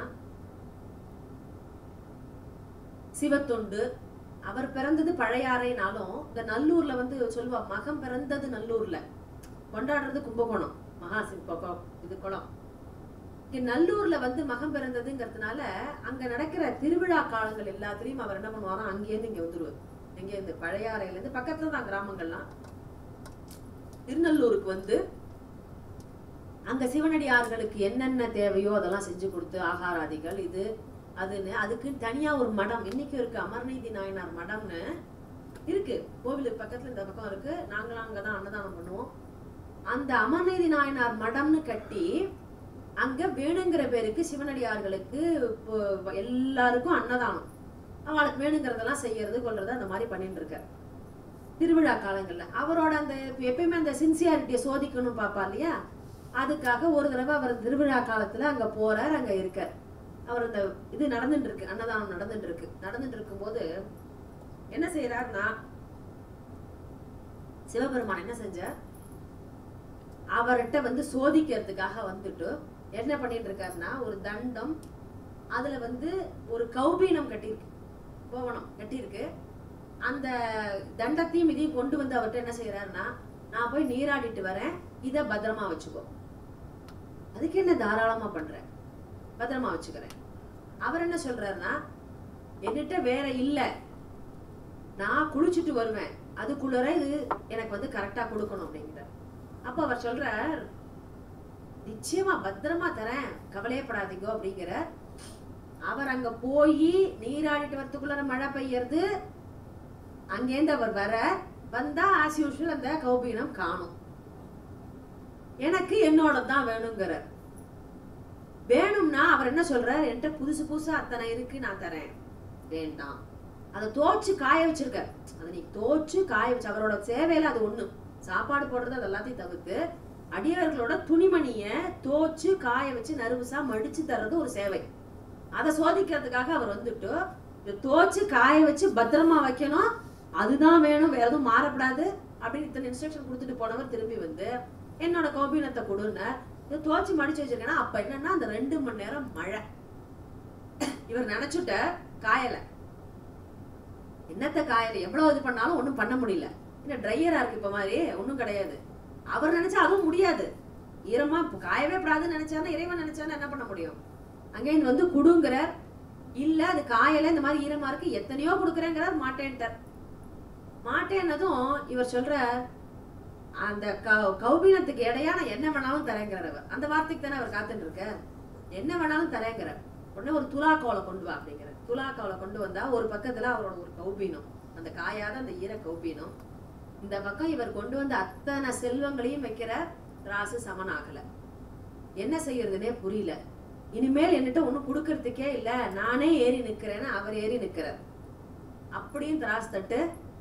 சிவத்தொண்டு அவர் பிறந்தது பழையாறைனாலும் இந்த நல்லூர்ல வந்து சொல்லுவா மகம் பிறந்தது நல்லூர்ல கொண்டாடுறது கும்பகோணம் மகா சிற்ப இது குளம் இங்க நல்லூர்ல வந்து மகம் பிறந்ததுங்கிறதுனால அங்க நடக்கிற திருவிழா காலங்கள் எல்லாத்துலயும் அவர் என்ன பண்ணுவாராம் அங்கேயிருந்து இங்க வந்துருவார் இங்க இருந்து பழையாறையில இருந்து பக்கத்துல தான் கிராமங்கள்லாம் திருநல்லூருக்கு வந்து அங்க சிவனடியார்களுக்கு என்னென்ன தேவையோ அதெல்லாம் செஞ்சு கொடுத்து ஆகாராதிகள் இது அதுன்னு அதுக்கு தனியா ஒரு மடம் இன்னைக்கும் இருக்கு அமர்நீதி நாயனார் மடம்னு இருக்கு கோவிலுக்கு பக்கத்துல இந்த பக்கம் இருக்கு நாங்களாம் அங்கதான் அன்னதானம் பண்ணுவோம் அந்த அமர்நீதி நாயனார் மடம்னு கட்டி அங்க வேணுங்கிற பேருக்கு சிவனடியார்களுக்கு இப்போ எல்லாருக்கும் அன்னதானம் அவளுக்கு வேணுங்கிறதெல்லாம் செய்யறது கொள்றது அந்த மாதிரி பண்ணிட்டு இருக்காரு திருவிழா காலங்கள்ல அவரோட அந்த எப்பயுமே அந்த சின்சியாரிட்டியை சோதிக்கணும்னு பாப்பா இல்லையா அதுக்காக ஒரு தடவை அவர் திருவிழா காலத்துல அங்க போறார் அங்க இருக்கார் அவர் அந்த இது நடந்துட்டு இருக்கு அன்னதானம் நடந்துட்டு இருக்கு நடந்துட்டு இருக்கும்போது என்ன செய்யறாருன்னா சிவபெருமான் என்ன செஞ்சார் அவர்கிட்ட வந்து சோதிக்கிறதுக்காக வந்துட்டு என்ன பண்ணிட்டு இருக்காருன்னா ஒரு தண்டம் அதுல வந்து ஒரு கௌபீனம் கட்டியிருக்கு கோவணம் கட்டியிருக்கு அந்த தண்டத்தையும் இதையும் கொண்டு வந்து அவர்கிட்ட என்ன செய்யறாருன்னா நான் போய் நீராடிட்டு வரேன் இத பத்திரமா வச்சுக்கோ அதுக்கு என்ன தாராளமா பண்றேன் பத்திரமா வச்சுக்கிறேன் அவர் என்ன சொல்றாருன்னா என்கிட்ட வேற இல்ல நான் குளிச்சுட்டு வருவேன் அதுக்குள்ளர இது எனக்கு வந்து கரெக்டா கொடுக்கணும் அப்படிங்கிறார் அப்ப அவர் சொல்றார் நிச்சயமா பத்திரமா தரேன் கவலையப்படாதீங்க அப்படிங்கிற அவர் அங்க போய் நீராடிட்டு வரத்துக்குள்ள மழை பெய்யறது அங்கேருந்து அவர் வர வந்தா ஆஸ் யூஷுவல் அந்த கௌபீனம் காணும் எனக்கு என்னோட தான் வேணுங்கிறார் வேணும்னா அவர் என்ன சொல்றார் என்கிட்ட புதுசு புதுசா அத்தனை இருக்கு நான் தரேன் வேண்டாம் அதை தோச்சு காய வச்சிருக்க அதை நீ தோச்சு காய வச்சு அவரோட சேவையில அது ஒண்ணு சாப்பாடு போடுறது அது எல்லாத்தையும் தவிர்த்து அடியவர்களோட துணிமணிய தோச்சு காய வச்சு நறுவுசா மடிச்சு தர்றது ஒரு சேவை அதை சோதிக்கிறதுக்காக அவர் வந்துட்டு இதை தோச்சு காய வச்சு பத்திரமா வைக்கணும் அதுதான் வேணும் வேற எதுவும் மாறக்கூடாது அப்படின்னு இத்தனை இன்ஸ்ட்ரக்ஷன் கொடுத்துட்டு போனவர் திரும்பி வந்து என்னோட கோபீனத்தை கொடுன்னு இதை துவச்சு மடிச்சு வச்சிருக்கேன்னா அப்ப என்னன்னா அந்த ரெண்டு மணி நேரம் மழை இவர் நினைச்சுட்ட காயல என்னத்த காயல எவ்வளவு இது பண்ணாலும் ஒண்ணும் பண்ண முடியல என்ன ட்ரையரா இருக்கு இப்ப மாதிரி ஒண்ணும் கிடையாது அவர் நினைச்சா அதுவும் முடியாது ஈரமா இப்ப காயவே கூடாதுன்னு நினைச்சாருன்னா இறைவன் நினைச்சாருன்னா என்ன பண்ண முடியும் அங்கேருந்து வந்து குடுங்கிறார் இல்ல அது காயல இந்த மாதிரி ஈரமா இருக்கு எத்தனையோ கொடுக்குறேங்கிறார் மாட்டேன்ட்டார் மாட்டேன்னதும் இவர் சொல்ற அந்த கௌ- கௌபீனத்துக்கு இடையா நான் என்ன வேணாலும் தரேங்கிறார் அவர் அந்த வார்த்தைக்கு தானே அவர் காத்துட்டு இருக்க என்ன வேணாலும் தரேங்கிறார் உடனே ஒரு துலாக்கோலை கொண்டு வா அப்படிங்கிறார் துலாக்கோலை கொண்டு வந்தா ஒரு பக்கத்துல அவரோட ஒரு கௌபீனம் அந்த காயாத அந்த ஈர கௌபீனம் இந்த பக்கம் இவர் கொண்டு வந்த அத்தனை செல்வங்களையும் வைக்கிற ராசு சமனாகல என்ன செய்யறதுனே புரியல இனிமேல் என்கிட்ட ஒண்ணும் கொடுக்கறதுக்கே இல்ல நானே ஏறி நிக்கிறேன்னு அவர் ஏறி நிக்கிறார் அப்படியும் திராஸ் தட்டு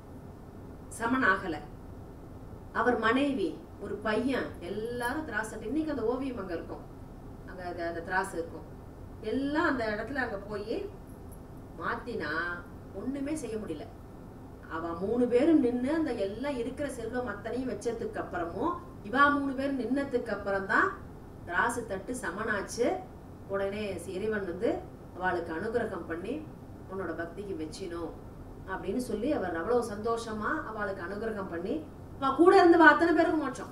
சமன் ஆகல அவர் மனைவி ஒரு பையன் எல்லாரும் திராஸ் தட்டு இன்னைக்கு அந்த ஓவியம் அங்க இருக்கும் அங்க அந்த- அந்த திராஸ் இருக்கும் எல்லாம் அந்த இடத்துல அங்க போய் மாத்தினா ஒண்ணுமே செய்ய முடியல அவ மூணு பேரும் நின்னு அந்த எல்லாம் இருக்கிற செல்வம் அத்தனையும் வச்சதுக்கு அப்புறமும் இவா மூணு பேரும் நின்னதுக்கு அப்புறம் தான் திராசு தட்டு சமனாச்சு உடனே இறைவன் வந்து அவளுக்கு அனுகிரகம் பண்ணி உன்னோட பக்திக்கு வெச்சினோம் அப்படின்னு சொல்லி அவர் அவ்வளவு சந்தோஷமா அவளுக்கு அனுகிரகம் பண்ணி அவ கூட இருந்தவ அத்தனை பேருக்கும் மோட்சம்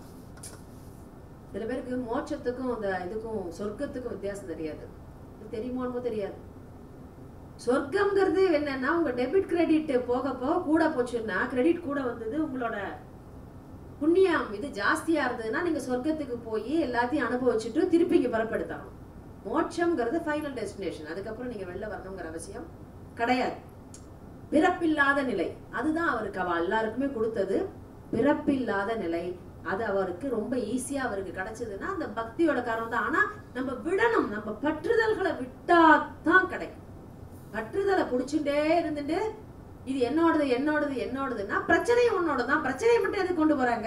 சில பேருக்கு மோட்சத்துக்கும் அந்த இதுக்கும் சொர்க்கத்துக்கும் வித்தியாசம் தெரியாது இது தெரியுமோன்னு தெரியாது சொர்க்கம்ங்கிறது என்னன்னா உங்க டெபிட் கிரெடிட் போக போக கூட போச்சுன்னா கிரெடிட் கூட வந்தது உங்களோட புண்ணியம் இது ஜாஸ்தியா இருந்ததுன்னா நீங்க சொர்க்கத்துக்கு போய் எல்லாத்தையும் அனுபவிச்சுட்டு திருப்பி இங்க புறப்படுத்தணும் மோட்சம்ங்கிறது ஃபைனல் டெஸ்டினேஷன் அதுக்கப்புறம் நீங்க வெளில வரணுங்கிற அவசியம் கிடையாது பிறப்பில்லாத நிலை அதுதான் அவருக்கு அவ எல்லாருக்குமே கொடுத்தது பிறப்பில்லாத நிலை அது அவருக்கு ரொம்ப ஈஸியா அவருக்கு கிடைச்சதுன்னா அந்த பக்தியோட காரணம் தான் ஆனா நம்ம விடணும் நம்ம பற்றுதல்களை விட்டா தான் கிடைக்கும் பற்றுதலை புடிச்சுட்டே இருந்துட்டு இது என்னோடது என்னோடது என்னோடதுன்னா பிரச்சனையும் உன்னோட தான் பிரச்சனையை மட்டும் எதுக்கு கொண்டு போறாங்க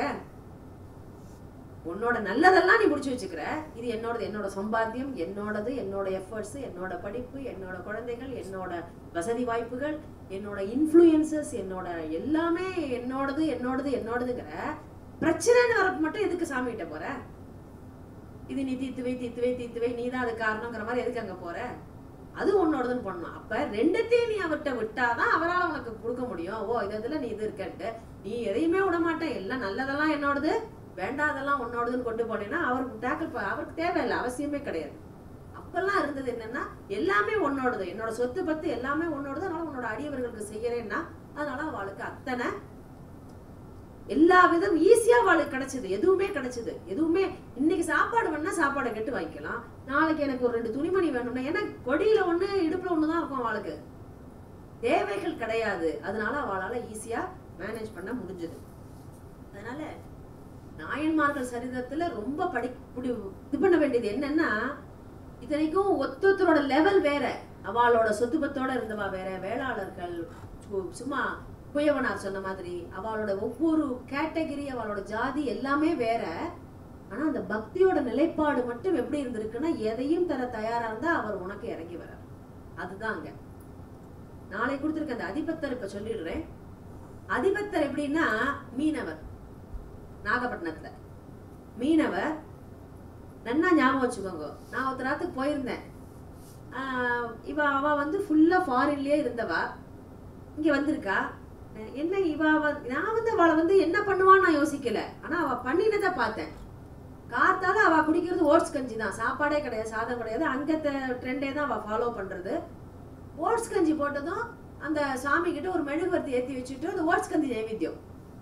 உன்னோட நல்லதெல்லாம் நீ முடிச்சு வச்சுக்கிற இது என்னோடது என்னோட சம்பாத்தியம் என்னோடது என்னோட எஃபர்ட்ஸ் என்னோட படிப்பு என்னோட குழந்தைகள் என்னோட வசதி வாய்ப்புகள் என்னோட இன்ஃப்ளூயன்சஸ் என்னோட எல்லாமே என்னோடது என்னோடது என்னோடதுங்கிற பிரச்சனைன்னு வரப்ப மட்டும் எதுக்கு சாமிகிட்ட போற இது நீ தீத்துவை தீத்துவை தீத்துவை நீ தான் அது காரணங்கிற மாதிரி எதுக்கு அங்க போற அது உன்னோடதுன்னு பண்ணணும் அப்ப ரெண்டுத்தையும் நீ அவர்கிட்ட விட்டாதான் அவரால் உனக்கு கொடுக்க முடியும் ஓ இது இதுல நீ இது இருக்கன்ட்டு நீ எதையுமே விட மாட்டேன் எல்லாம் நல்லதெல்லாம் என்னோடது வேண்டாதெல்லாம் உன்னோடதுன்னு கொண்டு போனேன்னா அவருக்கு டேக்கிள் அவருக்கு தேவையில்லை அவசியமே கிடையாது அப்பெல்லாம் இருந்தது என்னன்னா எல்லாமே உன்னோடது என்னோட சொத்து பத்து எல்லாமே உன்னோடது அதனால உன்னோட அடியவர்களுக்கு செய்யறேன்னா அதனால அவளுக்கு அத்தனை எல்லா விதம் ஈஸியா அவளுக்கு கிடைச்சது எதுவுமே கிடைச்சது எதுவுமே இன்னைக்கு சாப்பாடு வேணா சாப்பாடை கெட்டு வாங்கிக்கலாம் நாளைக்கு எனக்கு ஒரு ரெண்டு துணிமணி வேணும்னா ஏன்னா கொடியில ஒண்ணு இடுப்புல ஒண்ணுதான் இருக்கும் அவளுக்கு தேவைகள் கிடையாது அதனால அவளால ஈஸியா மேனேஜ் பண்ண முடிஞ்சது அதனால நாயன்மார்கள் சரிதத்துல ரொம்ப படி புடி இது பண்ண வேண்டியது என்னன்னா இத்தனைக்கும் ஒத்தொத்தரோட லெவல் வேற அவளோட சொத்து பத்தோட இருந்தவா வேற வேளாளர்கள் சு- சும்மா குயவனார் சொன்ன மாதிரி அவளோட ஒவ்வொரு கேட்டகரி அவளோட ஜாதி எல்லாமே வேற ஆனா அந்த பக்தியோட நிலைப்பாடு மட்டும் எப்படி இருந்திருக்குன்னா எதையும் தர தயாரா இருந்தா அவர் உனக்கு இறங்கி வரார் அதுதான் அங்க நாளை கொடுத்திருக்க அந்த அதிபத்தர் இப்ப சொல்லிடுறேன் அதிபத்தர் எப்படின்னா மீனவர் நாகப்பட்டினத்துல மீனவர் நன்னா ஞாபகம் வச்சுக்கோங்க நான் ஒருத்தர் ராத்துக்கு போயிருந்தேன் ஆஹ் இவ அவ வந்து ஃபுல்லா ஃபாரின்லயே இருந்தவா இங்க வந்திருக்கா அஹ் என்ன இவ அவ- நான் வந்து அவளை வந்து என்ன பண்ணுவான்னு நான் யோசிக்கல ஆனா அவ பண்ணினதை பார்த்தேன் காத்தால அவ குடிக்கிறது ஓட்ஸ் கஞ்சி தான் சாப்பாடே கிடையாது சாதம் கிடையாது அங்கத்த ட்ரெண்டே தான் அவ ஃபாலோ பண்றது ஓட்ஸ் கஞ்சி போட்டதும் அந்த சாமி கிட்ட ஒரு மெழுகுவர்த்தி ஏத்தி வச்சுட்டு அந்த ஓட்ஸ் கஞ்சி நைவேத்தியம்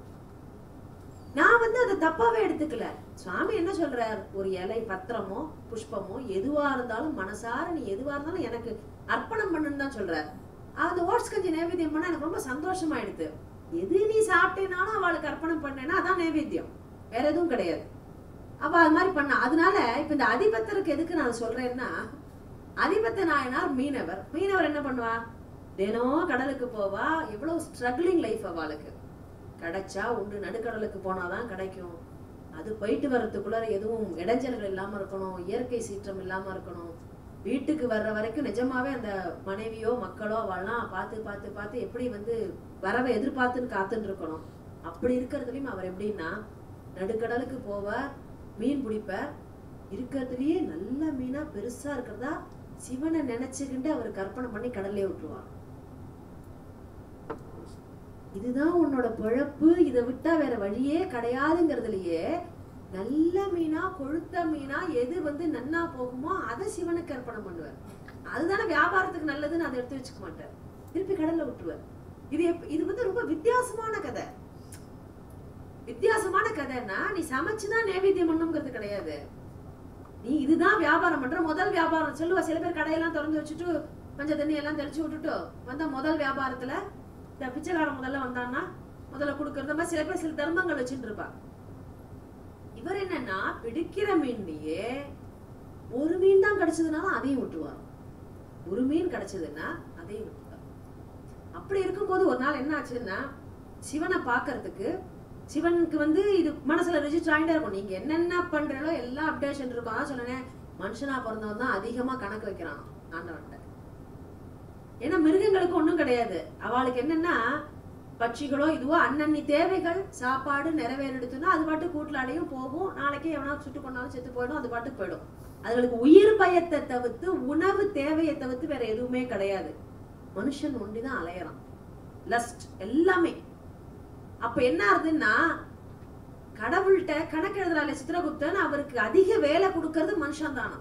நான் வந்து அதை தப்பாவே எடுத்துக்கல சுவாமி என்ன சொல்றார் ஒரு இலை பத்திரமோ புஷ்பமோ எதுவா இருந்தாலும் மனசார நீ எதுவா இருந்தாலும் எனக்கு அர்ப்பணம் பண்ணுன்னு தான் சொல்றார் அந்த ஓட்ஸ் கஞ்சி நைவேத்தியம் பண்ணா எனக்கு ரொம்ப சந்தோஷமாயிடுது எது நீ சாப்பிட்டேனாலும் அவளுக்கு அர்ப்பணம் பண்ணேன்னா அதான் நைவேத்தியம் வேற எதுவும் கிடையாது அவ அது மாதிரி பண்ணா அதனால இப்ப இந்த அதிபத்தருக்கு எதுக்கு நான் சொல்றேன்னா அதிபத்த நாயனார் மீனவர் மீனவர் என்ன பண்ணுவா தினம் கடலுக்கு போவா எவ்வளவு ஸ்ட்ரகிளிங் லைஃப் அவளுக்கு கிடைச்சா உண்டு நடுக்கடலுக்கு போனாதான் கிடைக்கும் அது போயிட்டு வர்றதுக்குள்ள எதுவும் இடைஞ்சல்கள் இல்லாம இருக்கணும் இயற்கை சீற்றம் இல்லாம இருக்கணும் வீட்டுக்கு வர்ற வரைக்கும் நிஜமாவே அந்த மனைவியோ மக்களோ அவெல்லாம் பார்த்து பார்த்து பார்த்து எப்படி வந்து வரவை எதிர்பார்த்துன்னு காத்துன்னு இருக்கணும் அப்படி இருக்கிறதுலயும் அவர் எப்படின்னா நடுக்கடலுக்கு போவார் மீன் பிடிப்பார் இருக்கிறதுலயே நல்ல மீனா பெருசா இருக்கிறதா சிவனை நினைச்சுக்கிட்டு அவர் கற்பனை பண்ணி கடல்லே விட்டுருவார் இதுதான் உன்னோட பொழப்பு இதை விட்டா வேற வழியே கிடையாதுங்கிறதுலயே நல்ல மீனா கொழுத்த மீனா எது வந்து நன்னா போகுமோ அதை சிவனுக்கு அர்ப்பணம் பண்ணுவார் அதுதானே வியாபாரத்துக்கு நல்லதுன்னு அதை எடுத்து வச்சுக்க மாட்டார் திருப்பி கடல்ல விட்டுருவார் இது எப்- இது வந்து ரொம்ப வித்தியாசமான கதை வித்தியாசமான கதைன்னா நீ சமைச்சுதான் நைவேத்தியம் பண்ணுங்கிறது கிடையாது நீ இதுதான் வியாபாரம் பண்ற முதல் வியாபாரம் சொல்லுவா சில பேர் கடையெல்லாம் திறந்து வச்சுட்டு பஞ்ச தண்ணி எல்லாம் தெளிச்சு விட்டுட்டு வந்தா முதல் வியாபாரத்துல இந்த பிச்சைக்காரன் முதல்ல வந்தான்னா முதல்ல கொடுக்கறது மாதிரி சில பேர் சில தர்மங்கள் வச்சுட்டு இருப்பா இவர் என்னன்னா பிடிக்கிற மீன்லயே ஒரு மீன் தான் கிடைச்சதுனாலும் அதையும் விட்டுருவார் ஒரு மீன் கிடைச்சதுன்னா அதையும் விட்டுருவார் அப்படி இருக்கும்போது ஒரு நாள் என்ன ஆச்சுன்னா சிவனை பார்க்கறதுக்கு சிவனுக்கு வந்து இது மனசுல ரிஜிஸ்டர் ஆகிட்டே இருக்கும் நீங்க என்னென்ன பண்றீங்களோ எல்லா அப்டேஷன் இருக்கும் அதான் சொன்னேன் மனுஷனா பிறந்தவன் தான் அதிகமா கணக்கு வைக்கிறான் ஆண்டவன்ட்ட ஏன்னா மிருகங்களுக்கு ஒண்ணும் கிடையாது அவளுக்கு என்னன்னா பட்சிகளோ இதுவோ அன்னன்னி தேவைகள் சாப்பாடு நிறைவேறிடுத்துன்னா அது பாட்டு கூட்டுலாடையும் போகும் நாளைக்கே எவனா சுட்டு கொண்டாலும் செத்து போயிடும் அது பாட்டுக்கு போயிடும் அதுகளுக்கு உயிர் பயத்தை தவிர்த்து உணவு தேவையை தவிர்த்து வேற எதுவுமே கிடையாது மனுஷன் ஒண்டிதான் அலையறான் லஸ்ட் எல்லாமே அப்ப என்ன ஆகுதுன்னா கடவுள்கிட்ட கணக்கு எழுதுறாள் சித்திரகுப்தன் அவருக்கு அதிக வேலை கொடுக்கறது மனுஷன் தானா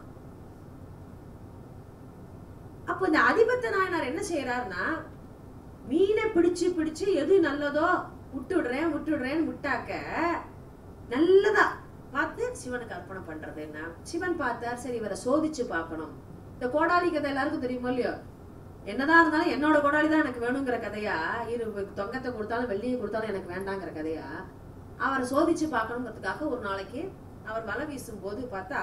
அப்போ இந்த அதிபத்த நாயனார் என்ன செய்யறாருன்னா மீனை பிடிச்சு பிடிச்சு எது நல்லதோ விட்டுடுறேன் விட்டுடுறேன்னு விட்டாக்க நல்லதா பார்த்து சிவனுக்கு அர்ப்பணம் பண்றது என்ன சிவன் பார்த்தார் சரி இவரை சோதிச்சு பார்க்கணும் இந்த கோடாலி கதை எல்லாருக்கும் தெரியுமோ இல்லையோ என்னதான் இருந்தாலும் என்னோட கோடாலி தான் எனக்கு வேணுங்கிற கதையா இரு தொங்கத்தை கொடுத்தாலும் வெள்ளியை கொடுத்தாலும் எனக்கு வேண்டாங்கிற கதையா அவரை சோதிச்சு பார்க்கணுங்கிறதுக்காக ஒரு நாளைக்கு அவர் வலை வீசும் போது பார்த்தா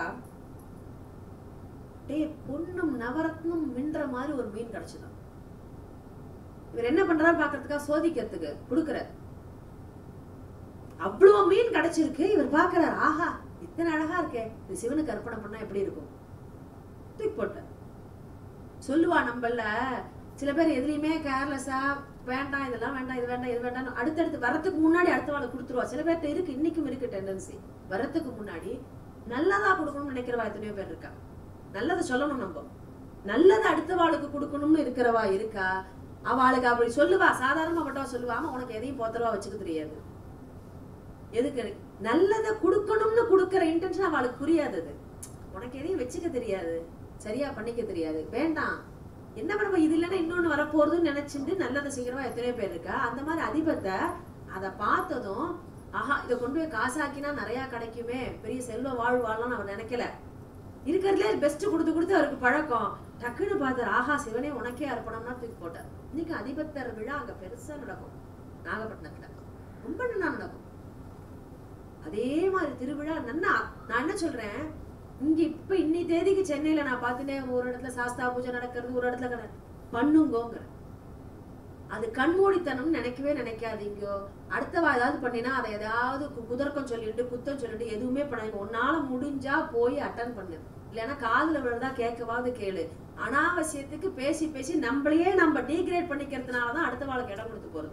டே பொண்ணும் நவரத்னம் மின்ற மாதிரி ஒரு மீன் கிடைச்சதாம் இவர் என்ன பண்றாரு பாக்குறதுக்காக சோதிக்கிறதுக்கு கொடுக்குறாரு அவ்வளவு மீன் கிடைச்சிருக்கு இவர் பாக்குறாரு ஆஹா இத்தனை அழகா இருக்கே இது சிவனுக்கு அர்ப்பணம் பண்ணா எப்படி இருக்கும் தூக்கி போட்டார் சொல்லுவா நம்மள சில பேர் எதுலையுமே கேர்லெஸ்ஸா வேண்டாம் இதெல்லாம் வேண்டாம் இது வேண்டாம் இது வேண்டாம் அடுத்தடுத்து வரத்துக்கு முன்னாடி அடுத்த வாழை கொடுத்துருவா சில பேர்ட்ட இருக்கு இன்னைக்கும் இருக்கு டெண்டன்சி வரத்துக்கு முன்னாடி நல்லதா கொடுக்கணும்னு நினைக்கிறவா எத்தனையோ பேர் இருக்கா நல்லதை சொல்லணும் நம்ம நல்லதை அடுத்த வாளுக்கு கொடுக்கணும்னு இருக்கிறவா இருக்கா அவளுக்கு அப்படி சொல்லுவா சாதாரணமா மட்டும் சொல்லுவா ஆமா உனக்கு எதையும் போத்தரவா வச்சுக்க தெரியாது எதுக்கு நல்லதை கொடுக்கணும்னு கொடுக்கிற இன்டென்ஷன் அவளுக்கு புரியாது அது உனக்கு எதையும் வச்சுக்க தெரியாது சரியா பண்ணிக்க தெரியாது வேண்டாம் என்ன பண்ண இது இல்லைன்னா இன்னொன்னு வரப்போறதுன்னு நினைச்சிட்டு நல்லதை செய்கிறவா எத்தனையோ பேர் இருக்கா அந்த மாதிரி அதிபத்தை அதை பார்த்ததும் ஆஹா இதை கொண்டு போய் காசாக்கினா நிறைய கிடைக்குமே பெரிய செல்வ வாழ் வாழலாம்னு அவர் நினைக்கல இருக்கிறதுலே பெஸ்ட் கொடுத்து கொடுத்து அவருக்கு பழக்கம் டக்குன்னு பார்த்தார் ஆஹா சிவனே உனக்கே அர்ப்பணம்னா தூக்கி போட்டார் இன்னைக்கு அதிபத்தர் விழா அங்க பெருசா நடக்கும் நாகப்பட்டினத்துல ரொம்ப நல்லா நடக்கும் அதே மாதிரி திருவிழா நன்னா நான் என்ன சொல்றேன் இங்க இப்ப இன்னி தேதிக்கு சென்னையில நான் பார்த்துட்டேன் ஒரு இடத்துல சாஸ்தா பூஜை நடக்கிறது ஒரு இடத்துல கட- பண்ணுங்கோங்கிற அது கண்மூடித்தனம் நினைக்கவே நினைக்காதீங்கோ அடுத்தவா ஏதாவது பண்ணினா அதை ஏதாவது கு- குதர்க்கம் சொல்லிட்டு குத்தம் சொல்லிட்டு எதுவுமே பண்ணாதீங்க உன்னால முடிஞ்சா போய் அட்டன் பண்ணு இல்லைன்னா காதுல விழுதா கேட்கவாது கேளு அனாவசியத்துக்கு பேசி பேசி நம்மளையே நம்ம டீக்ரேட் பண்ணிக்கிறதுனால தான் அடுத்த வாழ்க்கை இடம் கொடுத்து போறது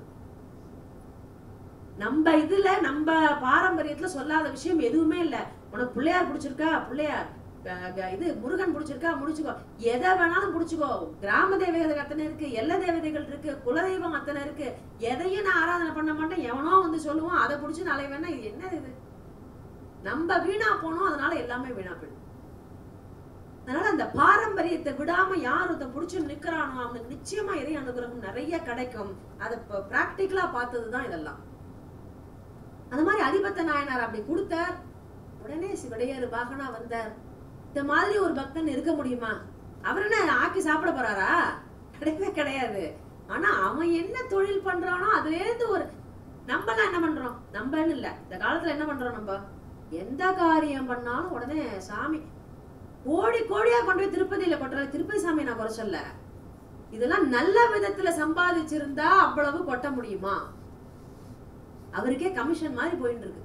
நம்ம இதுல நம்ம பாரம்பரியத்துல சொல்லாத விஷயம் எதுவுமே இல்ல உனக்கு பிள்ளையார் பிடிச்சிருக்கா பிள்ளையார் அஹ் க- இது முருகன் பிடிச்சிருக்கா முடிச்சுக்கோ எதை வேணாலும் பிடிச்சுக்கோ கிராம தேவதைகள் அத்தனை இருக்கு எல்லா தேவதைகள் இருக்கு குலதெய்வம் அத்தனை இருக்கு எதையும் நான் ஆராதனை பண்ண மாட்டேன் எவனோ வந்து சொல்லுவான் அதை பிடிச்சி நாளை வேணா இது என்ன இது நம்ம வீணா போனோம் அதனால எல்லாமே வீணா போயிடும் அதனால அந்த பாரம்பரியத்தை விடாம யார் ஒருத்தன் புடிச்சு நிக்கிறானோ அவனுக்கு நிச்சயமா இறை அனுகிரகம் நிறைய கிடைக்கும் அதை பிராக்டிக்கலா பார்த்ததுதான் இதெல்லாம் அந்த மாதிரி அதிபத்த நாயனார் அப்படி கொடுத்தார் உடனே சிவடையாறு பாகனா வந்தார் இந்த மாதிரி ஒரு பக்தன் இருக்க முடியுமா அவர் என்ன ஆக்கி சாப்பிட போறாரா கிடையவே கிடையாது ஆனா அவன் என்ன தொழில் பண்றானோ அதுல இருந்து ஒரு நம்மலாம் என்ன பண்றோம் நம்மன்னு இல்ல இந்த காலத்துல என்ன பண்றோம் நம்ம எந்த காரியம் பண்ணாலும் உடனே சாமி கோடி கோடியா கொண்டு போய் திருப்பதியில கொட்டுற திருப்பதி சாமி நான் குறை சொல்ல இதெல்லாம் நல்ல விதத்துல சம்பாதிச்சிருந்தா அவ்வளவு கொட்ட முடியுமா அவருக்கே கமிஷன் மாதிரி போயிட்டு இருக்கு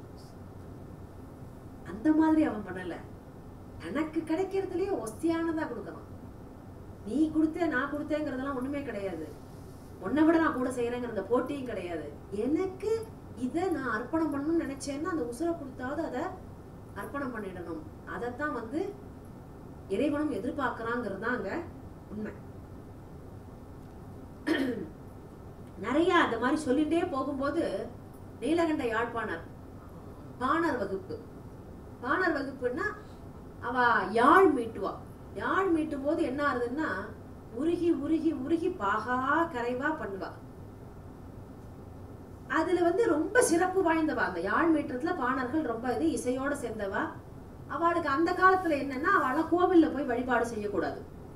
அந்த மாதிரி அவன் பண்ணல எனக்கு கிடைக்கிறதுலயே ஒஸ்தியானதா கொடுக்கணும் நீ கொடுத்த நான் கொடுத்தேங்கிறதெல்லாம் ஒண்ணுமே கிடையாது உன்னை விட நான் கூட செய்யறேங்கிற போட்டியும் கிடையாது எனக்கு இதை நான் அர்ப்பணம் பண்ணணும்னு நினைச்சேன்னா அந்த உசுரை கொடுத்தாவது அதை அர்ப்பணம் பண்ணிடணும் அதைத்தான் வந்து இறைவனும் எதிர்பார்க்கறாங்கிறது தான் அங்க உண்மை நிறைய அந்த மாதிரி சொல்லிட்டே போகும்போது நீலகண்ட யாழ்ப்பாணர் பாணர் வகுப்பு பாணர் வகுப்புன்னா அவ யாழ் மீட்டுவா யாழ் மீட்டும் போது என்ன ஆகுதுன்னா உருகி உருகி உருகி பாகா கரைவா பண்ணுவா அதுல வந்து ரொம்ப சிறப்பு வாய்ந்தவா அந்த யாழ் மீட்டுறதுல பாணர்கள் ரொம்ப இது இசையோட சேர்ந்தவா அவளுக்கு அந்த காலத்துல என்னன்னா அவளை கோவில்ல போய் வழிபாடு செய்யக்கூடாது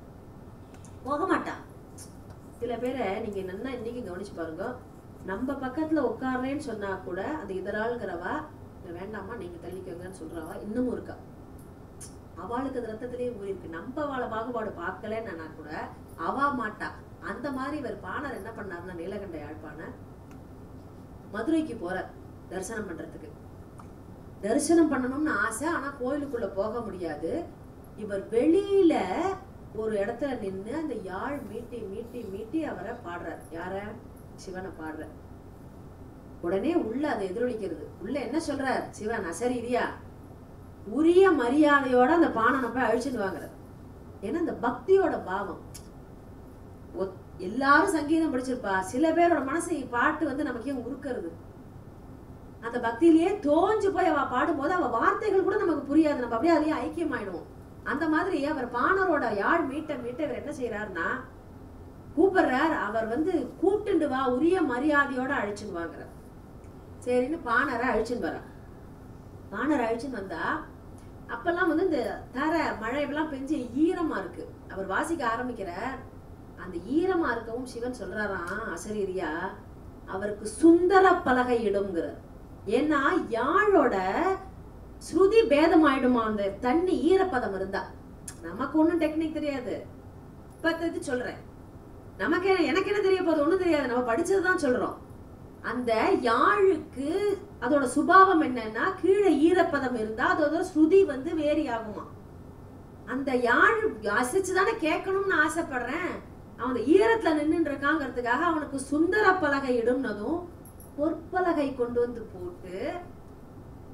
போக மாட்டா சில பேரை நீங்க நல்லா இன்னைக்கு கவனிச்சு பாருங்க நம்ம பக்கத்துல உட்கார்றேன்னு சொன்னா கூட அந்த இதராளுங்கிறவா "இல்ல வேண்டாம்மா நீங்க தள்ளிக்கோங்கன்னு சொல்றவா இன்னமும் இருக்கா அவளுக்கு அது ரத்தத்திலேயே ஊறிருக்கு நம்ம அவளை பாகுபாடு பார்க்கலன்னா கூட அவா மாட்டா அந்த மாதிரி இவர் பாணர் என்ன பண்ணாருன்னா நீலகண்ட யாழ்ப்பாணர் மதுரைக்கு போறார் தரிசனம் பண்றதுக்கு தரிசனம் பண்ணணும்னு ஆசை ஆனா கோயிலுக்குள்ள போக முடியாது இவர் வெளியில ஒரு இடத்துல நின்னு அந்த யாழ் மீட்டி மீட்டி மீட்டி அவரை பாடுறார் யார சிவனை பாடுற உடனே உள்ள அதை எதிரொலிக்கிறது உள்ள என்ன சொல்றார் சிவன் அசரீரியா உரிய மரியாதையோட அந்த பானனை போய் அழிச்சுட்டு வாங்குறார் ஏன்னா அந்த பக்தியோட பாவம் ஒத்- எல்லாரும் சங்கீதம் படிச்சிருப்பா சில பேரோட மனசு பாட்டு வந்து நமக்கு ஏன் உருக்குறது அந்த பக்தியிலேயே தோஞ்சு போய் அவ பாடும்போது அவ வார்த்தைகள் கூட நமக்கு புரியாது நம்ம அப்படியே அதுலயே ஐக்கியமாயிடுவோம் அந்த மாதிரி அவர் பாணரோட யாழ் மீட்ட மீட்ட இவர் என்ன செய்யறாருன்னா கூப்பிடுறார் அவர் வந்து கூப்பிட்டுண்டு வா உரிய மரியாதையோட அழிச்சுன்னு வாங்குறார் சரின்னு பாணரை அழிச்சுன்னு வர பாணரை அழிச்சுன்னு வந்தா அப்பெல்லாம் வந்து இந்த தர மழை எல்லாம் பெஞ்சு ஈரமா இருக்கு அவர் வாசிக்க ஆரம்பிக்கிறார் அந்த ஈரமா இருக்கவும் சிவன் சொல்றாராம் அசரீரியா அவருக்கு சுந்தர பலகை இடுங்கிறார் ஏன்னா யாழோட ஸ்ருதி பேதம் ஆயிடுமா அந்த தண்ணி ஈரப்பதம் இருந்தா நமக்கு ஒண்ணும் டெக்னிக் தெரியாது பத்தது சொல்றேன் நமக்கு என்ன- எனக்கு என்ன தெரிய போகுது ஒண்ணும் தெரியாது நம்ம படிச்சதுதான் சொல்றோம் அந்த யாழுக்கு அதோட சுபாவம் என்னன்னா கீழே ஈரப்பதம் இருந்தா அதோட ஸ்ருதி வந்து வேரி ஆகுமா அந்த யாழ் அசைச்சு தானே கேட்கணும்னு ஆசைப்படுறேன் அவன் அந்த ஈரத்துல நின்னுட்டு இருக்காங்கிறதுக்காக அவனுக்கு சுந்தர பலகை இடும்னதும் பொற்பலகை கொண்டு வந்து போட்டு